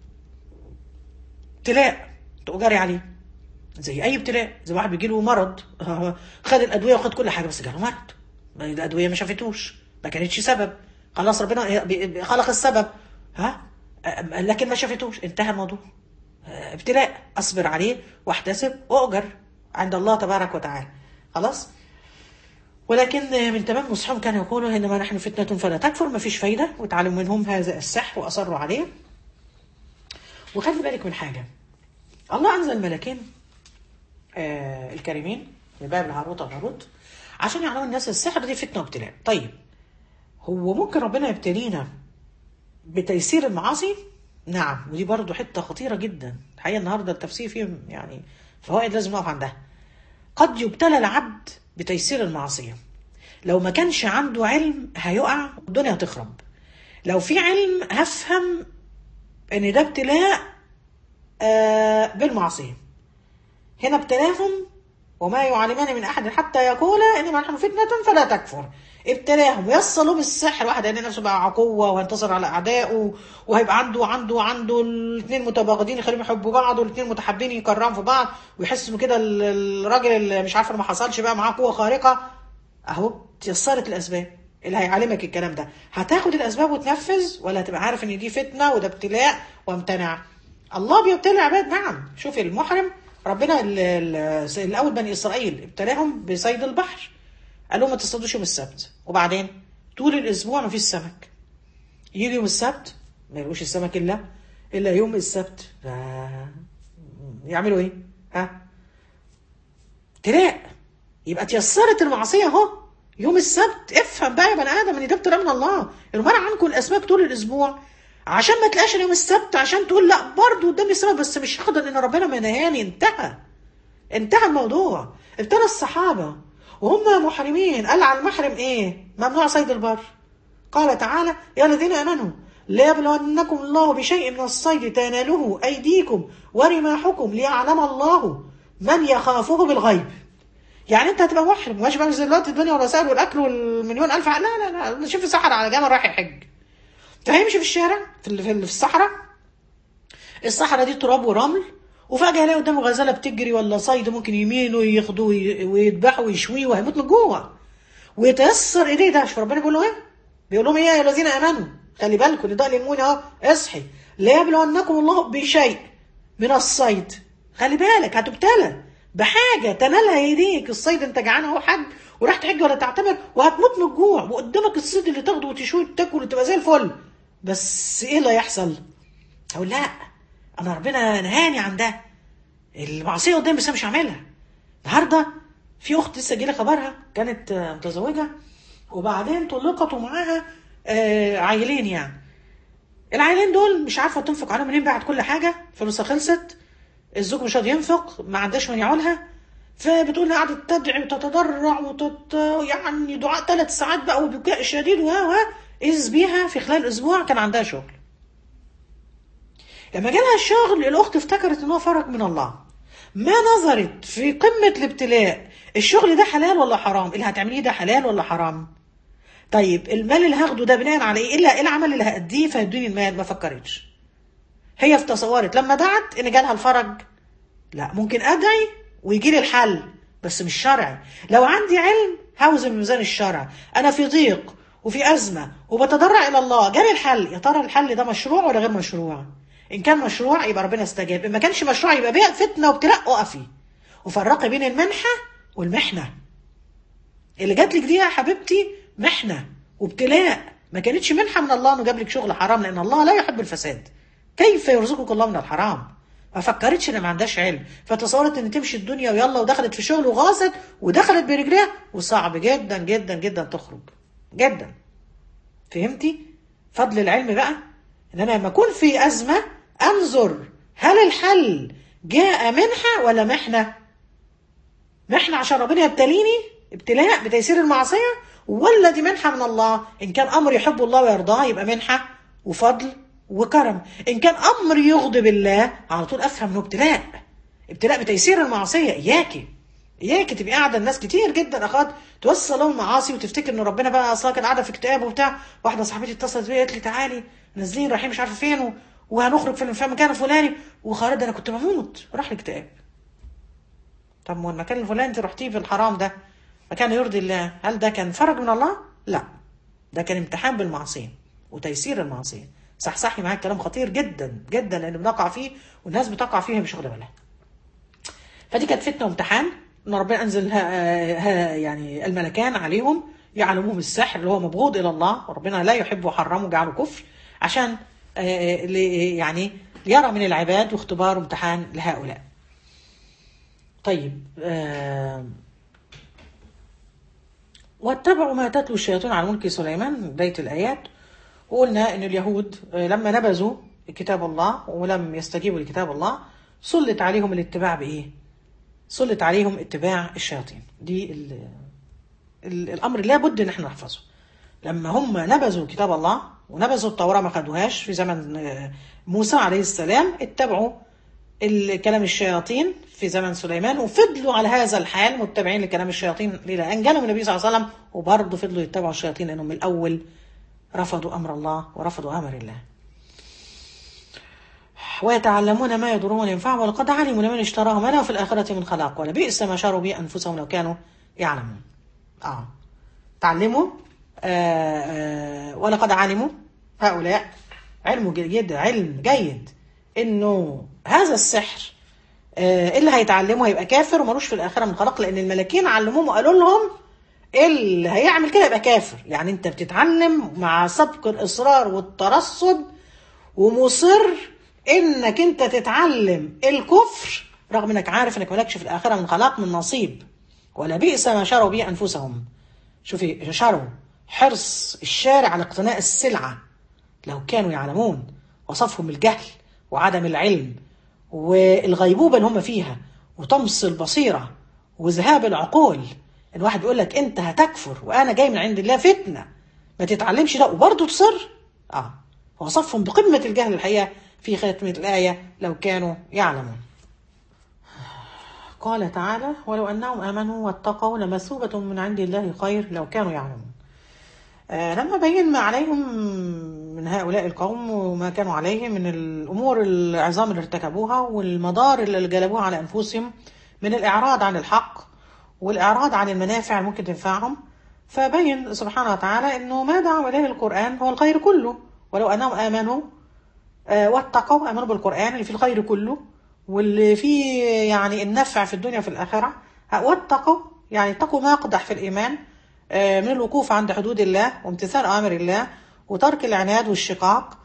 A: ابتلاء تبقى جاري عليه زي اي ابتلاء زي واحد بيجي له مرض خد الادويه وخد كل حاجه بس جاله مرض ما الادويه ما شافتوش ما كانتش سبب خلاص ربنا خلق السبب ها لكن ما شافتوش انتهى الموضوع ابتلاء اصبر عليه واحتسب واؤجر عند الله تبارك وتعالى خلاص ولكن من تمام نصحهم كانوا يقولوا انما نحن فتنه فلا تكفر ما فيش فايده وتعلموا منهم هذا السحر واصروا عليه وخلي بالك من حاجه الله انزل ملكين آه الكريمين من باب الهاروت والماروت عشان يعلموا الناس السحر دي فتنه وابتلاء طيب هو ممكن ربنا يبتلينا بتيسير المعاصي نعم ودي برضو حته خطيره جدا الحقيقه النهارده التفسير فيه يعني فوائد لازم نقف عندها قد يبتلى العبد بتيسير المعصيه لو ما كانش عنده علم هيقع الدنيا هتخرب لو في علم هفهم ان ده ابتلاء آه بالمعصيه هنا ابتلاهم وما يعلمان من احد حتى يقول انما نحن فتنه فلا تكفر ابتلاهم ويصلوا بالسحر واحد هيلاقي نفسه بقى قوه وينتصر على اعدائه وهيبقى عنده عنده عنده الاثنين متباغضين يخليهم يحبوا بعض والاثنين متحابين يكرهوا في بعض ويحس انه كده الراجل اللي مش عارف ما حصلش بقى معاه قوه خارقه اهو تيسرت الاسباب اللي هيعلمك الكلام ده هتاخد الاسباب وتنفذ ولا هتبقى عارف ان دي فتنه وده ابتلاء وامتنع الله بيبتلي العباد نعم شوف المحرم ربنا الاول بني اسرائيل ابتلاهم بصيد البحر قال لهم ما تصطادوش يوم السبت وبعدين طول الاسبوع ما فيش سمك يجي يوم السبت ما يلقوش السمك الا الا يوم السبت ف... يعملوا ايه ها ابتلاء يبقى تيسرت المعصيه اهو يوم السبت افهم بقى يا بني ادم ان ده ابتلاء من الله المنع عنكم الاسماك طول الاسبوع عشان ما تلاقيش يوم السبت عشان تقول لا برضه قدامي سبب بس مش هقدر ان ربنا ما نهاني انتهى انتهى الموضوع ابتلى الصحابه وهم محرمين قال على المحرم ايه ممنوع صيد البر قال تعالى يا الذين امنوا ليبلونكم الله بشيء من الصيد تناله ايديكم ورماحكم ليعلم الله من يخافه بالغيب يعني انت هتبقى محرم مش بقى دلوقتي الدنيا والوسائل والاكل والمليون الف لا لا لا شوف الصحراء على جمل رايح يحج فهيمشي في الشارع في في الصحراء الصحراء دي تراب ورمل وفجأة يلاقي قدامه غزالة بتجري ولا صيد ممكن يمينه وياخدوه ويذبحوا ويشويه وهيموت من جوه ويتيسر ايديه ده شوف ربنا بيقول له ايه؟ بيقول لهم ايه يا الذين امنوا خلي بالكم نداء للمؤمن اهو اصحي ليبلونكم الله بشيء من الصيد خلي بالك هتبتلى بحاجة تنالها ايديك الصيد انت جعان اهو حج وراح تحج ولا تعتمر وهتموت من الجوع وقدامك الصيد اللي تاخده وتشوي وتاكل وتبقى زي الفل بس ايه اللي هيحصل؟ اقول لا انا ربنا نهاني عن ده المعصيه قدامي بس انا مش هعملها النهارده في اخت لسه جايه خبرها كانت متزوجه وبعدين طلقت ومعاها آه عيلين يعني العيلين دول مش عارفه تنفق عليهم منين بعد كل حاجه فلوسها خلصت الزوج مش راضي ينفق ما عندهاش من يعولها فبتقول قعدت تدعي وتتضرع وتت يعني دعاء ثلاث ساعات بقى وبكاء شديد و إذ بيها في خلال اسبوع كان عندها شغل لما جالها الشغل الاخت افتكرت ان هو فرج من الله ما نظرت في قمه الابتلاء الشغل ده حلال ولا حرام اللي هتعمليه ده حلال ولا حرام طيب المال اللي هاخده ده بناء على ايه ايه العمل اللي هاديه فيدوني المال ما فكرتش هي تصورت لما دعت ان جالها الفرج لا ممكن ادعي ويجي لي الحل بس مش شرعي لو عندي علم هوزن ميزان الشرع انا في ضيق وفي ازمه وبتضرع الى الله جالي الحل يا ترى الحل ده مشروع ولا غير مشروع ان كان مشروع يبقى ربنا استجاب ان ما كانش مشروع يبقى بيئة فتنه وابتلاء اقفي وفرقي بين المنحه والمحنه اللي جات لك دي يا حبيبتي محنه وابتلاء ما كانتش منحه من الله انه جاب لك شغل حرام لان الله لا يحب الفساد كيف يرزقك الله من الحرام ما فكرتش ان ما عندهاش علم فتصورت ان تمشي الدنيا ويلا ودخلت في شغل وغاصت ودخلت برجليها وصعب جدا جدا جدا تخرج جدا فهمتي فضل العلم بقى ان انا لما اكون في ازمه انظر هل الحل جاء منحه ولا محنه محنه عشان ربنا يبتليني ابتلاء بتيسير المعصيه ولا دي منحه من الله ان كان امر يحب الله ويرضاه يبقى منحه وفضل وكرم ان كان امر يغضب الله على طول افهم انه ابتلاء ابتلاء بتيسير المعصيه اياكي اياكي تبقي قاعده الناس كتير جدا اخوات توصل لهم معاصي وتفتكر ان ربنا بقى اصلا كانت قاعده في اكتئاب وبتاع واحده صاحبتي اتصلت بيا قالت لي تعالي نازلين رايحين مش عارفه فين و- وهنخرج في في المكان الفلاني وخالد انا كنت بموت راح الاكتئاب طب ما هو المكان الفلاني انت رحتيه في الحرام ده مكان يرضي الله هل ده كان فرج من الله؟ لا ده كان امتحان بالمعصيه وتيسير المعصيه صحصحي معاك كلام خطير جدا جدا لان بنقع فيه والناس بتقع فيه مش واخده بالها فدي كانت فتنه وامتحان ان ربنا انزل ها ها يعني الملكان عليهم يعلموهم السحر اللي هو مبغوض الى الله وربنا لا يحب وحرمه وجعله كفر عشان آه، لي- يعني يرى من العباد واختبار وامتحان لهؤلاء. طيب آه، واتبعوا ما تتلو الشياطين على ملك سليمان بداية الآيات وقلنا أن اليهود آه، لما نبذوا كتاب الله ولم يستجيبوا لكتاب الله سلط عليهم الاتباع بإيه؟ سلط عليهم اتباع الشياطين دي ال ال الأمر لابد أن احنا نحفظه لما هم نبذوا كتاب الله ونبذوا التوراة ما خدوهاش في زمن آه، موسى عليه السلام اتبعوا ال- كلام الشياطين في زمن سليمان وفضلوا على هذا الحال متبعين لكلام الشياطين الى ان جالهم النبي صلى الله عليه وسلم وبرضه فضلوا يتبعوا الشياطين لانهم من الاول رفضوا امر الله ورفضوا امر الله. ويتعلمون ما يضرهم وينفعهم ولقد علموا لمن اشتراه ما له في الاخره من خلاق ولبئس ما شروا به انفسهم لو كانوا يعلمون. اه تعلموا آه آه ولقد علموا هؤلاء علم جيد علم جيد انه هذا السحر آه اللي هيتعلمه هيبقى كافر وملوش في الاخره من خلاق لان الملاكين علموهم وقالوا لهم اللي هيعمل كده يبقى كافر يعني انت بتتعلم مع سبق الاصرار والترصد ومصر انك انت تتعلم الكفر رغم انك عارف انك مالكش في الاخره من خلاق من نصيب ولا بئس ما شروا به انفسهم شوفي شروا حرص الشارع على اقتناء السلعه لو كانوا يعلمون وصفهم الجهل وعدم العلم والغيبوبة اللي هم فيها وطمس البصيرة وذهاب العقول الواحد بيقول لك انت هتكفر وانا جاي من عند الله فتنة ما تتعلمش ده وبرضه تصر اه وصفهم بقمة الجهل الحقيقة في ختمة الآية لو كانوا يعلمون قال تعالى ولو أنهم آمنوا واتقوا لمثوبة من عند الله خير لو كانوا يعلمون آه، لما بين ما عليهم من هؤلاء القوم وما كانوا عليه من الأمور العظام اللي ارتكبوها والمضار اللي جلبوها على أنفسهم من الإعراض عن الحق والإعراض عن المنافع اللي ممكن تنفعهم فبين سبحانه وتعالى أنه ما دعوا إليه القرآن هو الخير كله ولو أنهم آمنوا آه، واتقوا آمنوا بالقرآن اللي فيه الخير كله واللي فيه يعني النفع في الدنيا وفي الآخرة آه، واتقوا يعني اتقوا ما يقدح في الإيمان آه، من الوقوف عند حدود الله وامتثال أوامر الله وترك العناد والشقاق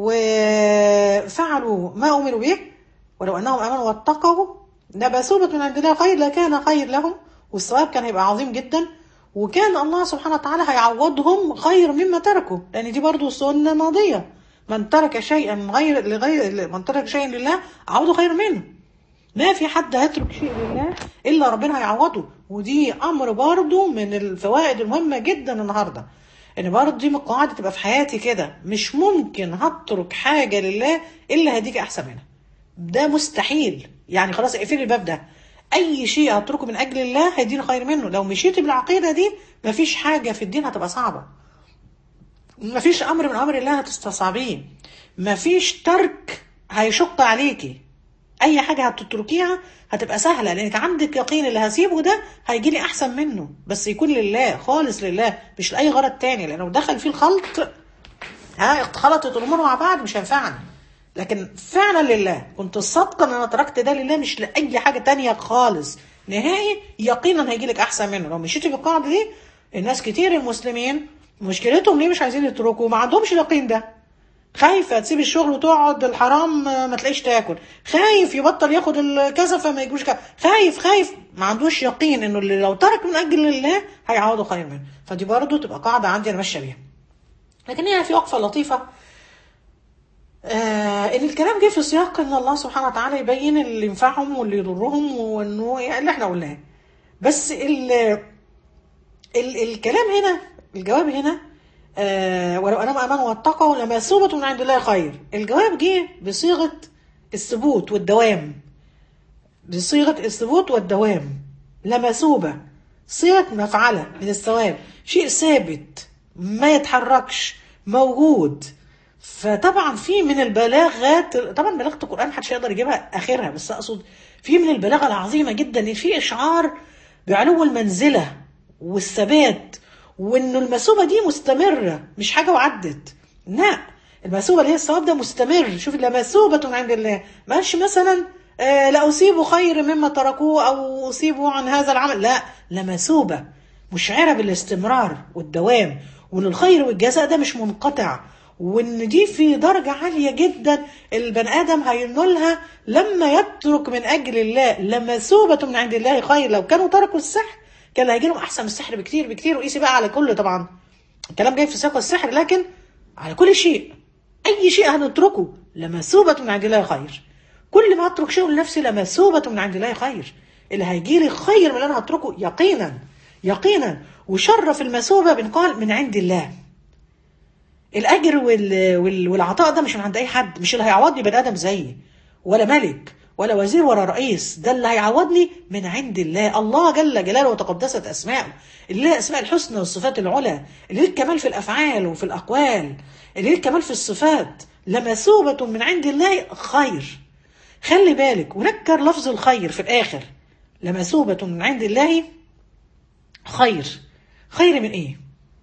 A: وفعلوا ما أمروا به ولو أنهم آمنوا واتقوا لمثوبة من عند الله خير لكان خير لهم والثواب كان هيبقى عظيم جدا وكان الله سبحانه وتعالى هيعوضهم خير مما تركوا لأن دي برضو سنة ماضية من ترك شيئا غير لغير من ترك شيئا لله عوضه خير منه ما في حد هيترك شيء لله الا ربنا هيعوضه ودي امر برضو من الفوائد المهمه جدا النهارده ان برضو دي من القواعد تبقى في حياتي كده مش ممكن هترك حاجه لله الا هديك احسن منها ده مستحيل يعني خلاص اقفلي الباب ده اي شيء هتركه من اجل الله هيديني خير منه لو مشيتي بالعقيده دي مفيش حاجه في الدين هتبقى صعبه مفيش امر من امر الله هتستصعبيه مفيش ترك هيشق عليكي اي حاجه هتتركيها هتبقى سهله لانك عندك يقين اللي هسيبه ده هيجي لي احسن منه بس يكون لله خالص لله مش لاي غرض تاني لانه دخل فيه الخلط ها اختلطت الامور مع بعض مش هينفعني لكن فعلا لله كنت صادقه ان انا تركت ده لله مش لاي حاجه تانية خالص نهائي يقينا هيجي لك احسن منه لو مشيتي بالقاعده دي الناس كتير المسلمين مشكلتهم ليه مش عايزين يتركوا ما عندهمش اليقين ده خايفه تسيب الشغل وتقعد الحرام ما تلاقيش تاكل خايف يبطل ياخد الكذا فما يجوش كذا خايف خايف ما عندوش يقين انه اللي لو ترك من اجل الله هيعوضه خير منه فدي برضه تبقى قاعده عندي انا ماشيه بيها لكن هي في وقفه لطيفه آه ان الكلام جه في سياق ان الله سبحانه وتعالى يبين اللي ينفعهم واللي يضرهم وانه يعني اللي احنا قلناه بس ال ال الكلام هنا الجواب هنا آه ولو انهم امنوا واتقوا لمثوبة من عند الله خير الجواب جه بصيغة الثبوت والدوام بصيغة الثبوت والدوام لمثوبة صيغة مفعلة من الثواب شيء ثابت ما يتحركش موجود فطبعا في من البلاغات طبعا بلاغه القران محدش يقدر يجيبها اخرها بس اقصد في من البلاغه العظيمه جدا ان في اشعار بعلو المنزله والثبات وانه المثوبه دي مستمره مش حاجه وعدت لا المثوبه اللي هي الثواب ده مستمر شوف لمثوبه من عند الله ما قالش مثلا آه لا اصيب خير مما تركوه او اصيبوا عن هذا العمل لا لمثوبه مشعره بالاستمرار والدوام وان الخير والجزاء ده مش منقطع وان دي في درجة عالية جدا البني ادم هينولها لما يترك من اجل الله لمثوبة من عند الله خير لو كانوا تركوا السحر كان هيجي لهم احسن من السحر بكتير بكتير وقيسي بقى على كل طبعا الكلام جاي في سياق السحر لكن على كل شيء اي شيء هنتركه لمثوبة من عند الله خير كل ما اترك شيء لنفسي لمثوبة من عند الله خير اللي هيجي لي خير من اللي انا هتركه يقينا يقينا وشرف المثوبة بنقال من عند الله الاجر وال... وال... والعطاء ده مش من عند اي حد مش اللي هيعوضني بني ادم زيي ولا ملك ولا وزير ولا رئيس ده اللي هيعوضني من عند الله الله جل جلاله وتقدست اسماؤه اللي له اسماء الحسنى والصفات العلى اللي له الكمال في الافعال وفي الاقوال اللي له الكمال في الصفات لمثوبة من عند الله خير خلي بالك ونكر لفظ الخير في الاخر لمثوبة من عند الله خير خير من ايه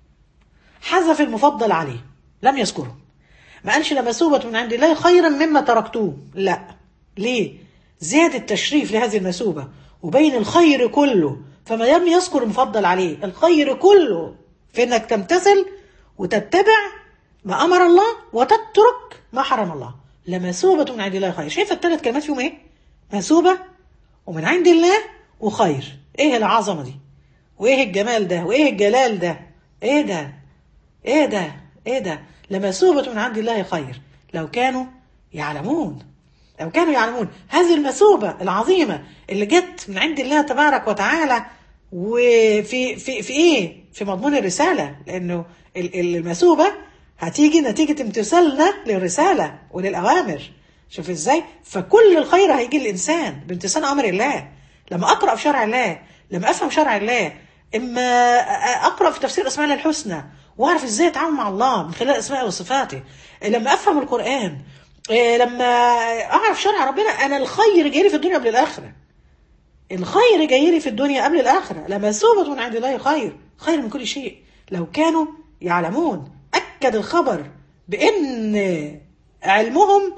A: حذف المفضل عليه لم يذكره ما قالش لمثوبة من عند الله خيرا مما تركتوه لا ليه زاد التشريف لهذه المثوبة وبين الخير كله فما لم يذكر المفضل عليه الخير كله في انك تمتثل وتتبع ما امر الله وتترك ما حرم الله لمثوبة من عند الله خير شايفه الثلاث كلمات فيهم ايه مثوبة ومن عند الله وخير ايه العظمة دي وايه الجمال ده وايه الجلال ده ايه ده ايه ده ايه ده لمثوبة من عند الله خير لو كانوا يعلمون لو كانوا يعلمون هذه المثوبة العظيمة اللي جت من عند الله تبارك وتعالى وفي في في ايه في مضمون الرسالة لانه المثوبة هتيجي نتيجة امتثالنا للرسالة وللأوامر شوف ازاي فكل الخير هيجي الإنسان بامتثال أمر الله لما أقرأ في شرع الله لما أفهم شرع الله إما أقرأ في تفسير أسماء الله الحسنى واعرف ازاي اتعامل مع الله من خلال اسمائه وصفاته لما افهم القران لما اعرف شرع ربنا انا الخير جاي لي في الدنيا قبل الاخره الخير جاي لي في الدنيا قبل الاخره لما ثوبت من عند الله خير خير من كل شيء لو كانوا يعلمون اكد الخبر بان علمهم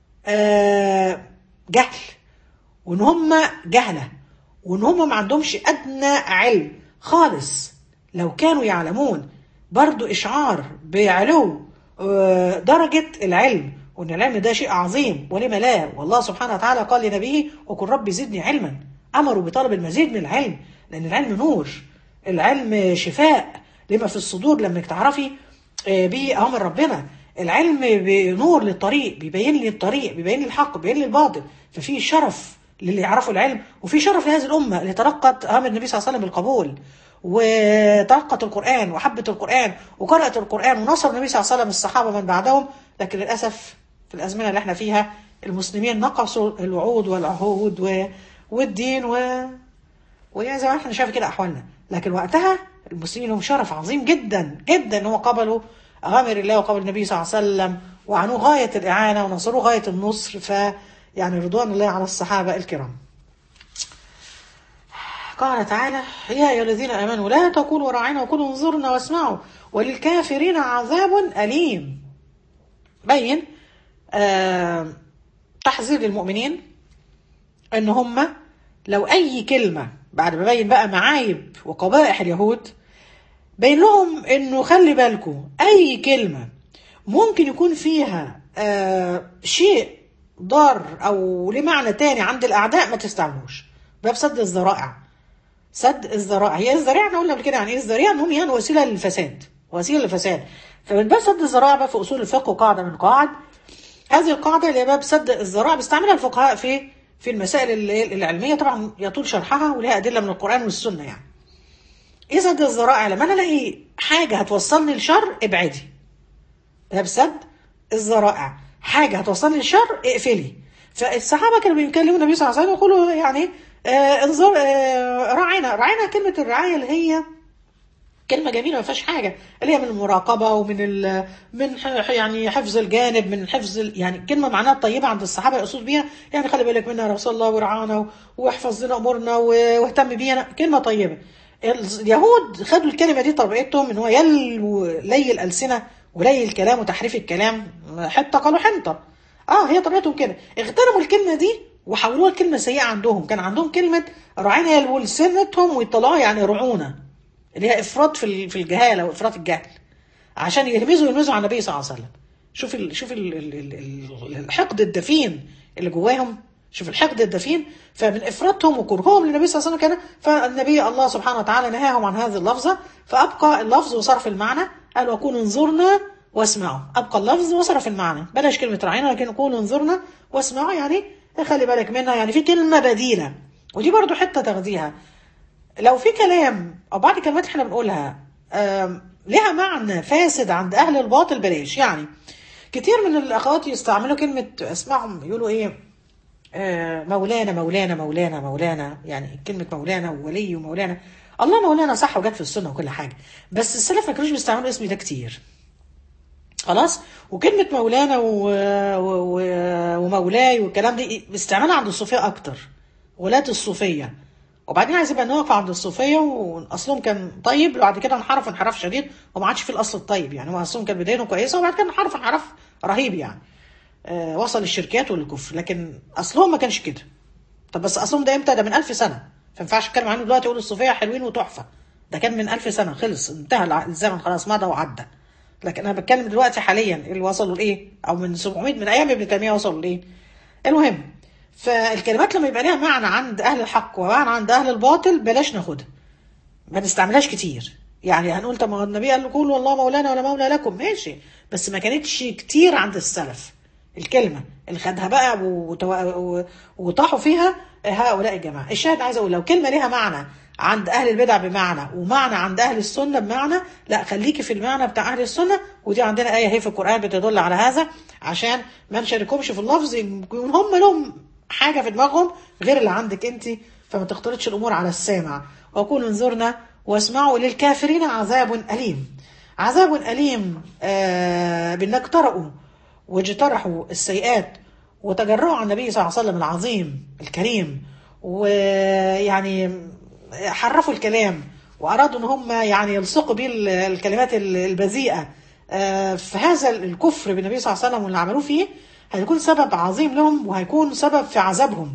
A: جهل وان هم جهله وان هم ما عندهمش ادنى علم خالص لو كانوا يعلمون برضو إشعار بعلو درجة العلم وأن العلم ده شيء عظيم ولما لا والله سبحانه وتعالى قال لنبيه وقل ربي زدني علما أمروا بطلب المزيد من العلم لأن العلم نور العلم شفاء لما في الصدور لما تعرفي به أمر ربنا العلم نور للطريق بيبين لي الطريق بيبين لي الحق بيبين لي الباطل ففي شرف للي يعرفوا العلم وفي شرف لهذه الأمة اللي تلقت أمر النبي صلى الله عليه وسلم بالقبول وتلقت القرآن وحبت القرآن وقرأت القرآن ونصر النبي صلى الله عليه وسلم الصحابة من بعدهم لكن للأسف في الأزمنة اللي احنا فيها المسلمين نقصوا الوعود والعهود و... والدين و... ويعني زي ما احنا شايف كده أحوالنا لكن وقتها المسلمين لهم شرف عظيم جدا جدا ان هم قبلوا أوامر الله وقبل النبي صلى الله عليه وسلم وعنوه غاية الإعانة ونصروه غاية النصر فيعني رضوان الله على الصحابة الكرام قال تعالى يا أيها الذين آمنوا لا تقولوا راعنا وكلوا انظرنا واسمعوا وللكافرين عذاب أليم بين آه تحذير للمؤمنين ان هم لو اي كلمة بعد ما بين بقى معايب وقبائح اليهود بين لهم انه خلي بالكم اي كلمة ممكن يكون فيها آه شيء ضار او ليه معنى تاني عند الاعداء ما تستعملوش باب سد الذرائع سد الذرائع هي الذريعه احنا قلنا قبل كده يعني ايه الذريعه ان هم يعني وسيله للفساد وسيله للفساد فمن باب سد الذرائع بقى في اصول الفقه قاعده من قواعد هذه القاعده اللي هي باب سد الذرائع بيستعملها الفقهاء في في المسائل العلميه طبعا يطول شرحها ولها ادله من القران والسنه يعني اذا دي الذرائع لما انا الاقي حاجه هتوصلني لشر ابعدي ده بسد الذرائع حاجه هتوصلني للشر اقفلي فالصحابه كانوا بيكلموا النبي صلى الله عليه وسلم يقولوا يعني آه انظر آه راعينا راعينا كلمه الرعايه اللي هي كلمه جميله ما فيهاش حاجه اللي هي من المراقبه ومن ال من ح- يعني حفظ الجانب من حفظ ال يعني كلمه معناها طيبه عند الصحابه يقصد بيها يعني خلي بالك منا يا رسول الله ورعانا و- واحفظ لنا امورنا و- واهتم بينا كلمه طيبه اليهود خدوا الكلمه دي طبيعتهم ان هو يلو لي الالسنه ولي الكلام وتحريف الكلام حته قالوا حنطه اه هي طبيعتهم كده اغتنموا الكلمه دي وحولوها لكلمه سيئه عندهم كان عندهم كلمه راعينا يلووا لسنتهم ويطلعوا يعني رعونه اللي هي افراط في ال- في الجهاله وافراط الجهل عشان يلمزوا يلمزوا على النبي صلى الله عليه وسلم شوف ال شوف ال ال ال ال الحقد الدفين اللي جواهم شوف الحقد الدفين فمن افراطهم وكرههم للنبي صلى الله عليه وسلم كان فالنبي الله سبحانه وتعالى نهاهم عن هذه اللفظه فابقى اللفظ وصرف المعنى قال وكونوا انظرنا واسمعوا ابقى اللفظ وصرف المعنى بلاش كلمه راعينا لكن كونوا انظرنا واسمعوا يعني خلي بالك منها يعني في كلمه بديله ودي برضو حته تاخديها لو في كلام او بعض الكلمات احنا بنقولها آم، لها معنى فاسد عند اهل الباطل بلاش يعني كتير من الاخوات يستعملوا كلمه اسمعهم يقولوا ايه آه، مولانا مولانا مولانا مولانا يعني كلمه مولانا وولي ومولانا الله مولانا صح وجت في السنه وكل حاجه بس السلف ما كانوش بيستعملوا الاسم ده كتير خلاص وكلمة مولانا و... و... و... ومولاي والكلام دي استعمالها عند الصوفية أكتر ولاة الصوفية وبعدين عايز يبقى نقف عند الصوفية وأصلهم كان طيب بعد كده انحرف انحراف شديد وما عادش في الأصل الطيب يعني هو أصلهم كان بدايته كويسة وبعد كده انحرف انحراف رهيب يعني آه وصل للشركات والكفر لكن أصلهم ما كانش كده طب بس أصلهم ده إمتى ده من ألف سنة ما ينفعش أتكلم عنه دلوقتي أقول الصوفية حلوين وتحفة ده كان من ألف سنة خلص انتهى الع- الزمن خلاص مضى وعدى لكن انا بتكلم دلوقتي حاليا اللي وصلوا لايه او من 700 من ايام ابن تيميه وصلوا لايه المهم فالكلمات لما يبقى لها معنى عند اهل الحق ومعنى عند اهل الباطل بلاش ناخدها ما نستعملهاش كتير يعني هنقول طب ما هو النبي قال له قولوا والله مولانا ولا مولى لكم ماشي بس ما كانتش كتير عند السلف الكلمه اللي خدها بقى وتو- و- وطاحوا فيها هؤلاء الجماعه الشاهد عايز اقول لو كلمه ليها معنى عند اهل البدع بمعنى ومعنى عند اهل السنه بمعنى لا خليكي في المعنى بتاع اهل السنه ودي عندنا ايه هي في القران بتدل على هذا عشان ما نشاركهمش في اللفظ يكون هم لهم حاجه في دماغهم غير اللي عندك انت فما تختلطش الامور على السامع وقولوا انظرنا واسمعوا للكافرين عذاب اليم عذاب اليم آه بانك اقترأوا واجترحوا السيئات وتجرؤوا على النبي صلى الله عليه وسلم العظيم الكريم ويعني حرفوا الكلام وارادوا ان هم يعني يلصقوا بيه ال- الكلمات ال- البذيئه آه، في هذا الكفر بالنبي صلى الله عليه وسلم واللي عملوه فيه هيكون سبب عظيم لهم وهيكون سبب في عذابهم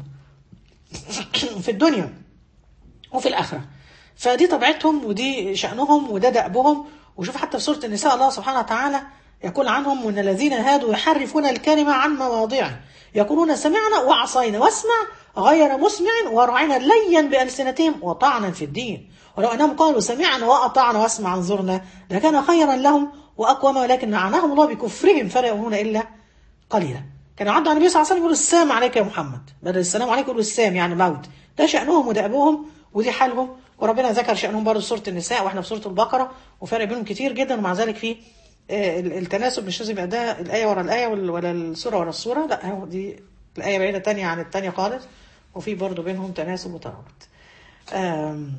A: في الدنيا وفي الآخرة فدي طبيعتهم ودي شأنهم وده دأبهم وشوف حتى في سورة النساء الله سبحانه وتعالى يقول عنهم وان الذين هادوا يحرفون الكلمة عن مواضعه يقولون سمعنا وعصينا واسمع غير مسمع ورعنا ليا بألسنتهم وطعنا في الدين ولو أنهم قالوا سمعنا وأطعنا واسمع انظرنا لكان خيرا لهم وأقوم ولكن لعنهم الله بكفرهم فلا يؤمنون إلا قليلا كان يعد على النبي صلى الله عليه وسلم يقول السلام عليك يا محمد بدل السلام عليك يقول السام يعني موت ده شأنهم ودأبهم ودي حالهم وربنا ذكر شأنهم برضه في سورة النساء واحنا في سورة البقرة وفرق بينهم كتير جدا ومع ذلك في آه، ال- التناسب مش لازم يبقى ده الآية ورا الآية ولا ولا السورة ورا السورة لا هو دي الآية بعيدة تانية عن التانية خالص وفي برضه بينهم تناسب وترابط آم،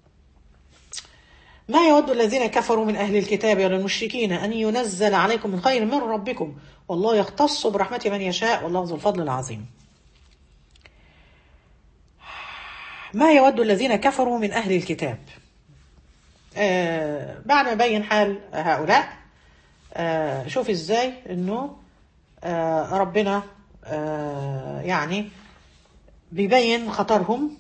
A: ما يود الذين كفروا من أهل الكتاب ولا المشركين أن ينزل عليكم من خير من ربكم والله يختص برحمته من يشاء والله ذو الفضل العظيم ما يود الذين كفروا من أهل الكتاب آه بعد ما بين حال هؤلاء آه شوف ازاي انه آه ربنا آه يعني بيبين خطرهم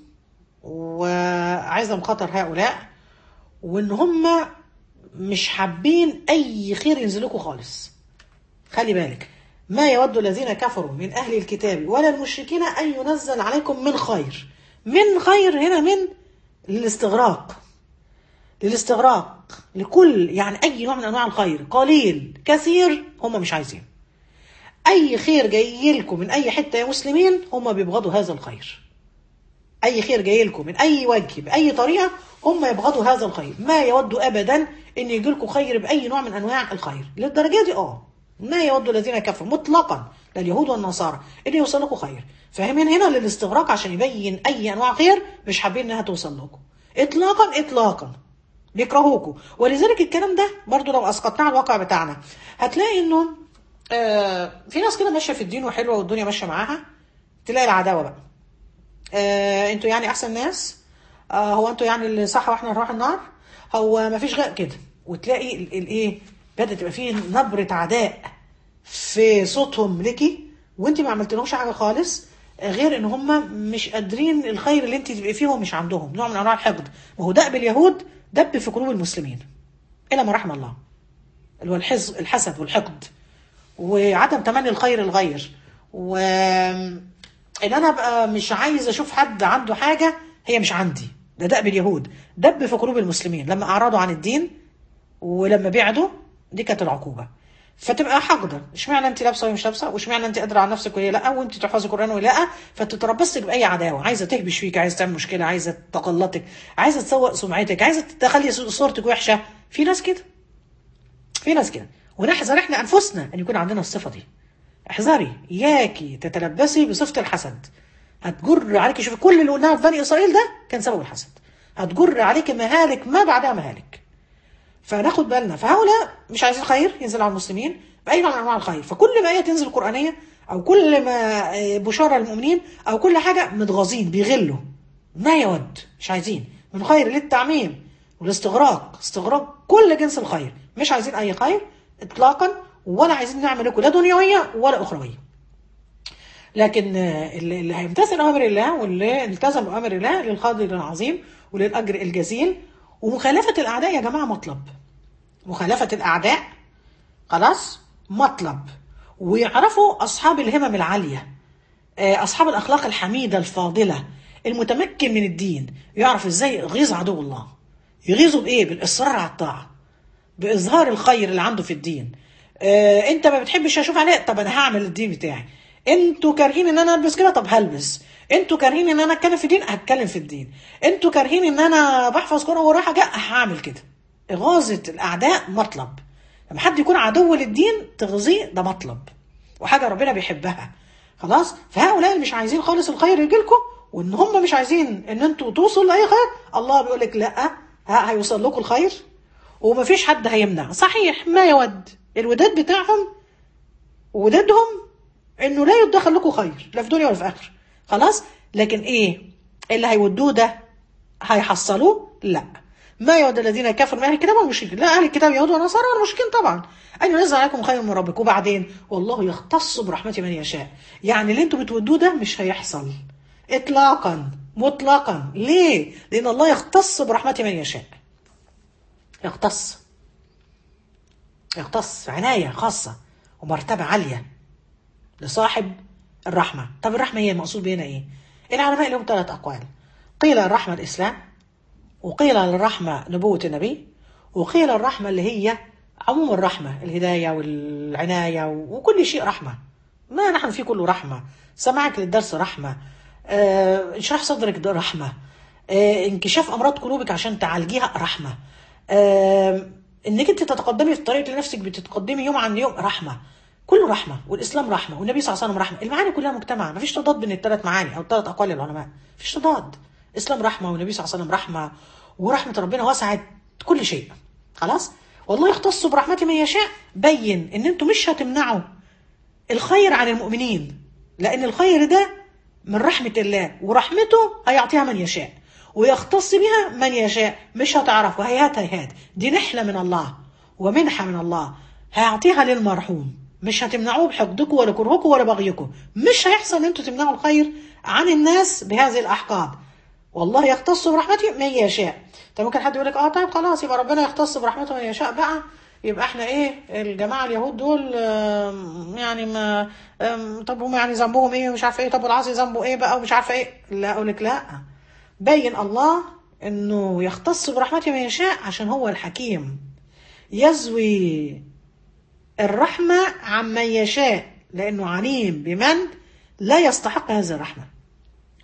A: وعظم خطر هؤلاء وان هم مش حابين اي خير ينزل لكم خالص خلي بالك ما يود الذين كفروا من اهل الكتاب ولا المشركين ان ينزل عليكم من خير من خير هنا من للاستغراق للاستغراق لكل يعني اي نوع من انواع الخير قليل كثير هم مش عايزين اي خير جاي لكم من اي حته يا مسلمين هم بيبغضوا هذا الخير اي خير جاي لكم من اي وجه باي طريقه هم يبغضوا هذا الخير ما يودوا ابدا ان يجي لكم خير باي نوع من انواع الخير للدرجه دي اه ما يود الذين كفروا مطلقا لليهود والنصارى ان يوصل لكم خير فاهمين هنا للاستغراق عشان يبين اي انواع خير مش حابين انها توصل لكم اطلاقا اطلاقا بيكرهوكوا ولذلك الكلام ده برضو لو اسقطناه على الواقع بتاعنا هتلاقي انه آه في ناس كده ماشيه في الدين وحلوه والدنيا ماشيه معاها تلاقي العداوه بقى آه انتوا يعني احسن ناس آه هو انتوا يعني اللي صح واحنا نروح النار هو ما فيش غير كده وتلاقي الايه بدات تبقى فيه نبره عداء في صوتهم ليكي وانت ما عملتلهمش حاجه خالص غير ان هم مش قادرين الخير اللي انت تبقي فيه مش عندهم نوع من انواع الحقد ما هو دأب اليهود دب في قلوب المسلمين الى ما رحم الله اللي هو الحز الحسد والحقد وعدم تمني الخير الغير و ان انا ابقى مش عايز اشوف حد عنده حاجه هي مش عندي ده دأب اليهود دب في قلوب المسلمين لما اعرضوا عن الدين ولما بعدوا دي كانت العقوبه فتبقى حقده اشمعنى انت لابسه وهي مش لابسه واشمعنى انت قادره على نفسك وهي لا وانت تحفظي القران وهي لا فتتربصي باي عداوه عايزه تهبش فيك عايزه تعمل مشكله عايزه تقلطك عايزه تسوق سمعتك عايزه تخلي صورتك وحشه في ناس كده في ناس كده ونحذر احنا انفسنا ان يكون عندنا الصفه دي احذري اياكي تتلبسي بصفه الحسد هتجر عليك شوفي كل اللي قلناه في بني اسرائيل ده كان سبب الحسد هتجر عليك مهالك ما بعدها مهالك فناخد بالنا فهؤلاء مش عايزين خير ينزل على المسلمين باي نوع من انواع الخير فكل ما ايه تنزل قرانيه او كل ما بشاره للمؤمنين او كل حاجه متغاظين بيغلوا ما يود مش عايزين من خير للتعميم والاستغراق استغراق كل جنس الخير مش عايزين اي خير اطلاقا ولا عايزين نعمل لكم لا دنيويه ولا اخرويه لكن اللي هيمتثل امر الله واللي التزم بامر الله للقدر العظيم وللاجر الجزيل ومخالفه الاعداء يا جماعه مطلب مخالفه الاعداء خلاص مطلب ويعرفوا اصحاب الهمم العاليه اصحاب الاخلاق الحميده الفاضله المتمكن من الدين يعرف ازاي يغيظ عدو الله يغيظه بايه بالاصرار على الطاعه باظهار الخير اللي عنده في الدين آه انت ما بتحبش اشوف عليه طب انا هعمل الدين بتاعي انتوا كارهين ان انا البس كده طب هلبس انتوا كارهين ان انا اتكلم في الدين هتكلم في الدين انتوا كارهين ان انا بحفظ قران ورايحه جاء هعمل كده اغاظه الاعداء مطلب لما حد يكون عدو للدين تغذيه ده مطلب وحاجه ربنا بيحبها خلاص فهؤلاء اللي مش عايزين خالص الخير يجيلكم وان هم مش عايزين ان انتوا توصلوا لاي خير الله بيقول لك لا هيوصل لكم الخير ومفيش حد هيمنع صحيح ما يود الوداد بتاعهم ودادهم انه لا يدخل لكم خير لا في دنيا ولا في اخره خلاص لكن ايه اللي هيودوه ده هيحصلوه لا ما يود الذين كفروا من اهل الكتاب والمشركين لا اهل الكتاب يهود ونصارى والمشركين طبعا ان ينزل عليكم خير من ربكم وبعدين والله يختص برحمته من يشاء يعني اللي انتم بتودوه ده مش هيحصل اطلاقا مطلقا ليه لان الله يختص برحمته من يشاء يختص يختص عناية خاصة ومرتبة عالية لصاحب الرحمة طب الرحمة هي المقصود بينا ايه العلماء لهم ثلاث أقوال قيل الرحمة الإسلام وقيل الرحمة نبوة النبي وقيل الرحمة اللي هي عموم الرحمة الهداية والعناية وكل شيء رحمة ما نحن فيه كله رحمة سماعك للدرس رحمة آه، انشراح صدرك ده رحمة آه، انكشاف أمراض قلوبك عشان تعالجيها رحمة آه، انك انت تتقدمي في الطريق لنفسك بتتقدمي يوم عن يوم رحمه كله رحمه والاسلام رحمه والنبي صلى الله عليه وسلم رحمه المعاني كلها مجتمعه مفيش تضاد بين الثلاث معاني او الثلاث اقوال العلماء مفيش تضاد الاسلام رحمه والنبي صلى الله عليه وسلم رحمه ورحمه ربنا وسعت كل شيء خلاص والله يختص برحمته من يشاء بين ان انتم مش هتمنعوا الخير عن المؤمنين لان الخير ده من رحمه الله ورحمته هيعطيها من يشاء ويختص بها من يشاء مش هتعرف وهيهات هيهات دي نحلة من الله ومنحة من الله هيعطيها للمرحوم مش هتمنعوه بحقدكم ولا كرهكم ولا بغيكم مش هيحصل ان انتوا تمنعوا الخير عن الناس بهذه الاحقاد والله يختص برحمته من يشاء طب ممكن حد يقول لك اه طيب خلاص يبقى ربنا يختص برحمته من يشاء بقى يبقى احنا ايه الجماعه اليهود دول يعني ما طب هم يعني ذنبهم ايه ومش عارفه ايه طب والعاصي ذنبه ايه بقى ومش عارفه ايه لا اقول لك لا بين الله انه يختص برحمته من يشاء عشان هو الحكيم يزوي الرحمة عمن يشاء لأنه عليم بمن لا يستحق هذه الرحمة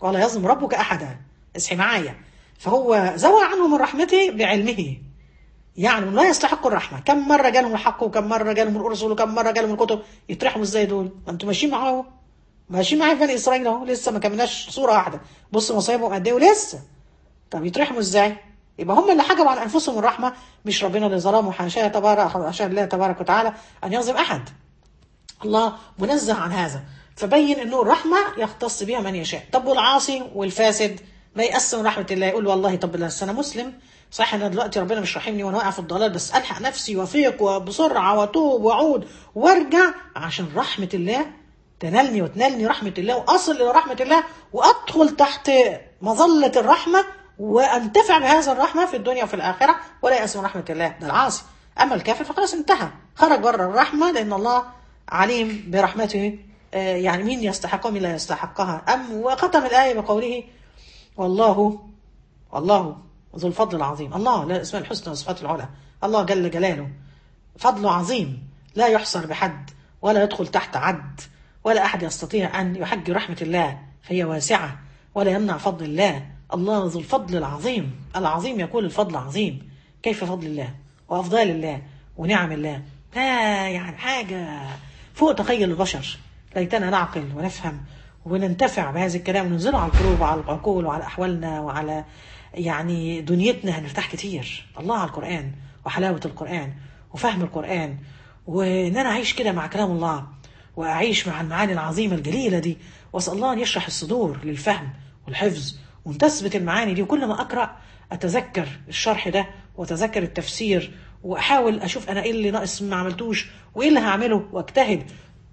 A: ولا يظلم ربك احدا اصحي معايا فهو زوى عنه من رحمته بعلمه يعني لا يستحق الرحمه كم مره جالهم الحق وكم مره جالهم الرسل وكم مره جالهم الكتب يترحموا ازاي دول ما انتوا ماشيين معاهم ماشيين معايا في بني اسرائيل اهو لسه ما كملناش صوره واحده بص مصايبهم قد ايه ولسه طب يترحموا ازاي يبقى هم اللي حجبوا عن انفسهم الرحمه مش ربنا اللي ظلموا حاشاه تبارك حاشاه الله تبارك وتعالى ان يظلم احد الله منزه عن هذا فبين انه الرحمه يختص بها من يشاء طب والعاصي والفاسد ما يقسم رحمه الله يقول والله طب بس انا مسلم صح انا دلوقتي ربنا مش راحمني وانا واقع في الضلال بس الحق نفسي وافيق وبسرعه واتوب واعود وارجع عشان رحمه الله تنالني وتنالني رحمه الله واصل الى رحمه الله وادخل تحت مظله الرحمه وانتفع بهذا الرحمه في الدنيا وفي الاخره ولا يأس من رحمه الله ده العاصي اما الكافر فخلاص انتهى خرج بره الرحمه لان الله عليم برحمته آه، يعني مين يستحقها مين لا يستحقها ام وختم الايه بقوله والله والله ذو الفضل العظيم الله لا اسماء الحسنى والصفات العلى الله جل جلاله فضله عظيم لا يحصر بحد ولا يدخل تحت عد ولا احد يستطيع ان يحج رحمه الله فهي واسعه ولا يمنع فضل الله الله ذو الفضل العظيم العظيم يقول الفضل عظيم كيف فضل الله وافضال الله ونعم الله لا يعني حاجه فوق تخيل البشر ليتنا نعقل ونفهم وننتفع بهذا الكلام وننزله على القلوب وعلى العقول وعلى احوالنا وعلى يعني دنيتنا هنرتاح كتير الله على القران وحلاوه القران وفهم القران وان انا اعيش كده مع كلام الله واعيش مع المعاني العظيمه الجليله دي واسال الله ان يشرح الصدور للفهم والحفظ وان تثبت المعاني دي وكل ما اقرا اتذكر الشرح ده واتذكر التفسير واحاول اشوف انا ايه اللي ناقص ما عملتوش وايه اللي هعمله واجتهد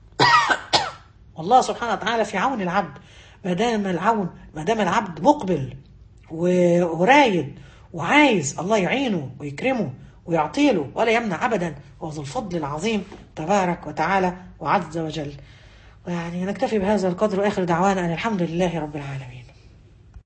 A: والله سبحانه وتعالى في عون العبد ما دام العون ما دام العبد مقبل و- ورايد وعايز الله يعينه ويكرمه ويعطيله ولا يمنع ابدا وذو الفضل العظيم تبارك وتعالى وعز وجل يعني نكتفي بهذا القدر واخر دعوانا ان الحمد لله رب العالمين